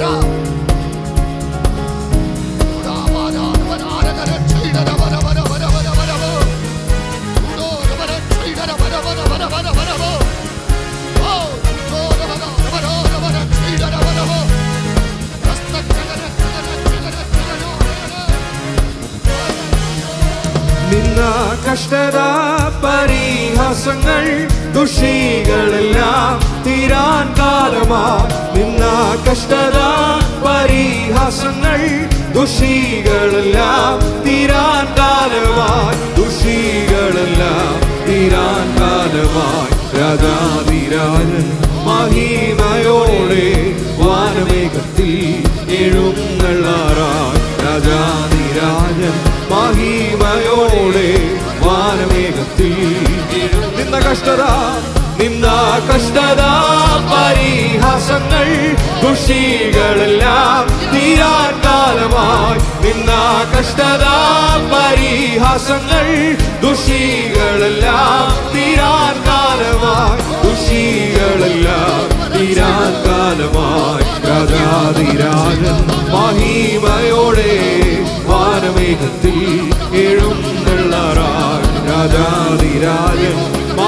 ഉടാവാര, രവര, രഗര, ചൈഡ, രവര, വര, വര, വര, വര, വര. ഉടോ, രവര, ചൈഡ, രവര, വര, വര, വര, വര, വര. ഓ, ഉടോ, രവര, രവര, രവര, ചൈഡ, രവര, വര. ഹസ്ത, ചകര, ചകര, ചകര, ചകര, ചകര. നിന്ന കഷ്ടത പരിഹാസങ്ങൾ ദുഷികളെല്ലാം തീരാൻ കാലമാ നിന്ന കഷ്ടത പരിഹാസങ്ങൾ ദുഷികളെല്ലാം തീരാൻ കാലമായി ദുഷികളെല്ലാം തീരാൻ കാലമായി രാജാതിരാജൻ മഹിമയോടെ വാനമേഘത്തിൽ എഴുന്നള്ളാറായി രാജാതിരാജൻ മഹിമയോടെ വാനമേഘത്തിൽ നിന്ന കഷ്ടത നിന്ന കഷ്ടത പരിഹാസങ്ങൾ ദുഷികളെല്ലാം തീരാൻ കാലമായി നിന്ന കഷ്ടത പരിഹാസങ്ങൾ ദുഷികളെല്ലാം തീരാൻ കാലമായി ദുഷികളെല്ലാം തീരാൻ കാലമായി രാജാതിരാജൻ മഹിമയോടെ വാനമേഘത്തിൽ എഴുന്നള്ളാറായി രാജാതിരാജൻ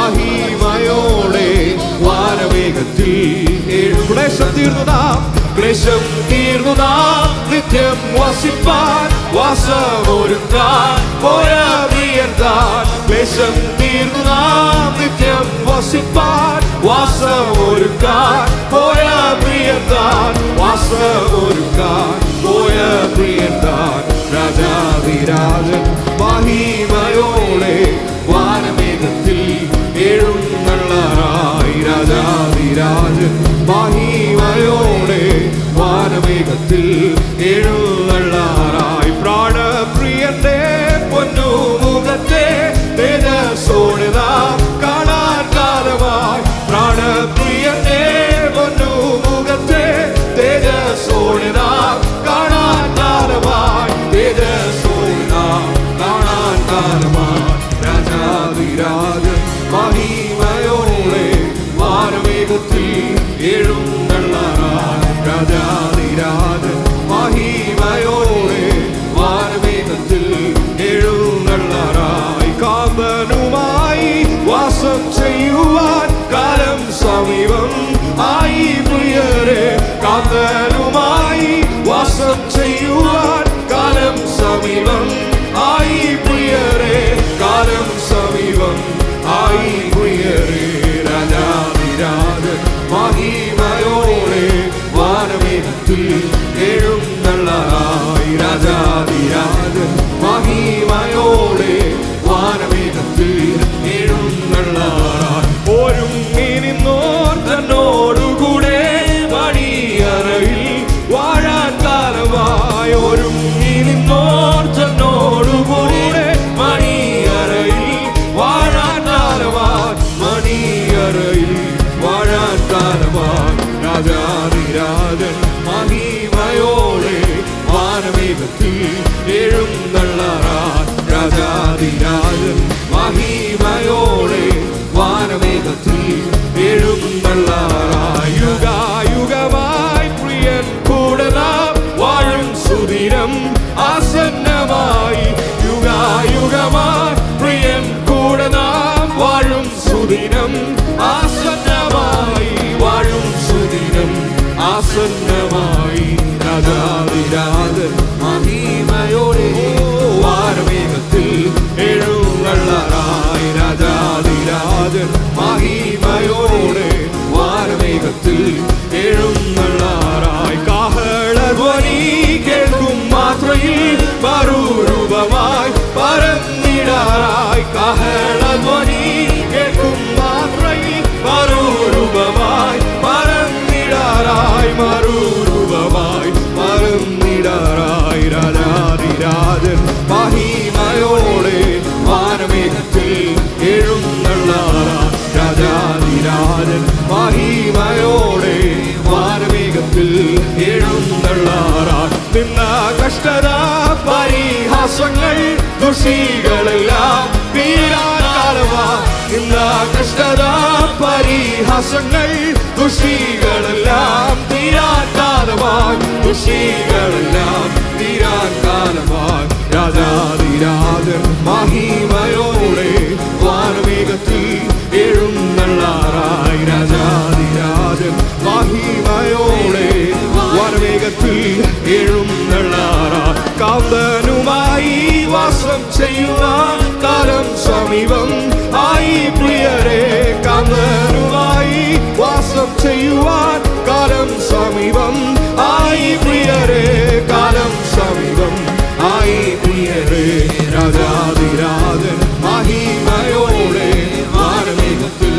മഹിമയോടെ വാനമേഘത്തിൽ എഴും ക്ലേശം തീർന്നതാം ക്ലേശം തീർന്നതാം നിത്യം വസിപ്പാൻ വാസമൊരുക്കാൻ പോയ പ്രിയന്താൻ ക്ലേശം തീർന്നതാം നിത്യം വസിപ്പാൻ വാസമൊരുക്കാൻ പോയ പ്രിയന്താൻ വാസമൊരുക്കാൻ പോയ പ്രിയന്താൻ രാജാവിരാജൻ മഹിമയോടെ വാനമേഘത്തിൽ എഴുന്നള്ളാറായി രാജാവിരാജൻ മഹിമയോടെ വാനമേഘത്തിൽ എഴുന്നള്ളാറായി പ്രാണപ്രിയന്റെ പൊന്നു മുഖത്തെ തേജസ്സോടെ നാം കാണാൻ കാലമായി പ്രാണപ്രിയന്റെ പൊന്നു മുഖത്തെ തേജസ്സോടെ നാം കാണാൻ കാലമായി തേജസ്സോടെ നാം കാണാൻ കാലമായി രാജാതിരാജൻ മഹിമയോടെ വാനമേഘത്തിൽ എഴുന്നള്ളാറായി രാജാതിരാജൻ മഹിമയോടെ വാനമേഘത്തിൽ എഴുന്നള്ളാറായി കാന്തനുമായി വാസം ചെയ്യുവാൻ കാലം സമീപം ആയി പ്രിയരെ കാന്തനുമായി വാസം ചെയ്യുവാൻ കാലം സമീപം ആയി പ്രിയരെ കാലം സമീപം ആയി പ്രിയരെ രാജാതിരാജൻ മഹിമയോടെ വാനമേഘത്തിൽ എഴുന്നള്ളായി രാജാതിരാജൻ മഹിമയോടെ വാനമേഘത്തിൽ എഴുന്നള്ളാറായി ഒരുങ്ങി നിന്നോർ തന്നോടുകൂടെ മണിയറയിൽ വാഴാൻ കാലമായി ഒരുങ്ങി നിന്നോർ തന്നോടുകൂടെ മണിയറയിൽ വാഴാൻ കാലമായി മണിയറയിൽ വാഴാൻ കാലമായി രാജാതിരാജൻ മഹിമയോടെ വാനമേഘത്തിൽ എഴുന്നള്ളാറാൻ രാജാതിരാജൻ മഹിമയോടെ വാനമേഘത്തിൽ എഴുന്നള്ളാറായി യുഗായുഗമായി പ്രിയൻ കൂടെ നാം വാഴും സുദിനം ആസന്നമായി യുഗായുഗമായി പ്രിയൻ കൂടെ നാം വാഴും സുദിനം ആസന്നമായി വാഴും സുദിനം ആസന്നമായി രാജാതിരാജൻ മഹിമയോടെ വാരമേഘത്തിൽ എഴുന്നള്ളാറായി രാജാതിരാജൻ മഹിമയോടെ വാരമേഘത്തിൽ എഴുന്നള്ളാറായി കാഹളധ്വനി കേൾക്കും മാത്രയിൽ മറുരൂപമായി പരന്നിടാറായി കാഹളധ്വനി കേൾക്കും മാത്രയിൽ മറുരൂപമായി പരന്നിടാറായി മറുരൂപമായി പരന്നിടാറായി രാജാതിരാജൻ മഹിമയോടെ വാനമേഘത്തിൽ എഴുന്നള്ളാറായി രാജാതിരാജൻ മഹിമയോടെ വാനമേഘത്തിൽ എഴുന്നള്ളാറായി നിന്ന കഷ്ടത പരിഹാസങ്ങൾ ദുഷികളെല്ലാം തീരാകാലമാ നിന്ന കഷ്ടത പരിഹാസങ്ങൾ ദുഷികളെല്ലാം തീരാൻ കാലമായി ദുഷികളെല്ലാം തീരാൻ കാലമായി രാജാതിരാജൻ മഹിമയോടെ വാനമേഘത്തിൽ എഴുന്നള്ളാറായി രാജാതിരാജൻ മഹിമയോടെ വാനമേഘത്തിൽ എഴുന്നള്ളാറായി കാന്തനുമായി വാസം ചെയ്യുന്ന കാലം സമീപം ആയി പ്രിയരെ കാന്തനുമായി വാസം ചെയ്യുവാൻ കാലം സമീപം ആയി പ്രിയരെ കാലം സമീപം ആയി പ്രിയരെ രാജാതിരാജൻ മഹിമയോടെ വാനമേഘത്തിൽ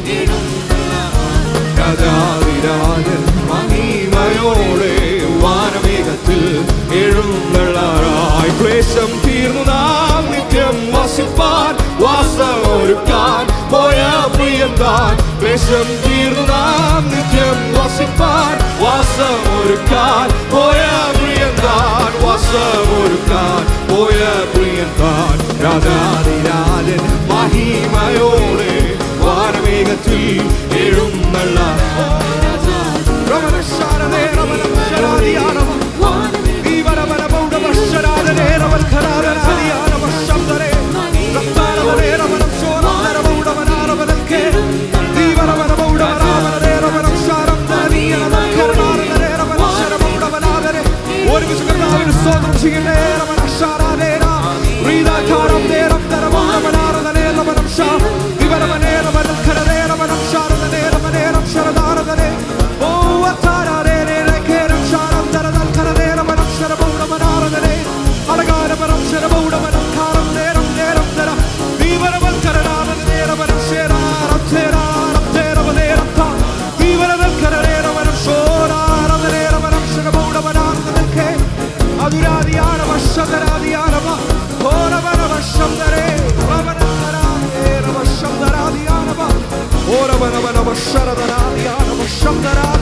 രാജാതിരാജൻ മഹിമയോടെ വാനമേഘത്തിൽ എഴുന്നള്ളാറായി ക്ലേശം തീർന്നു നാം നിത്യം വസിപ്പാൻ വാസമൊരുക്കാൻ പോയ പ്രിയന്താൻ ദേശം തീർന്നു നാം നിത്യം വസിപ്പാൻ വാസമൊരുക്കാൻ പോയ പ്രിയൻ താൻ വാസമൊരുക്കാൻ പോയ പ്രിയൻ താൻ രാജാതിരാജൻ മഹിമയോടെ വാനമേഘത്തിൽ എഴുന്നള്ള രമണശാരദേ രമണശരാദിയാണവ ശബ്ദരാ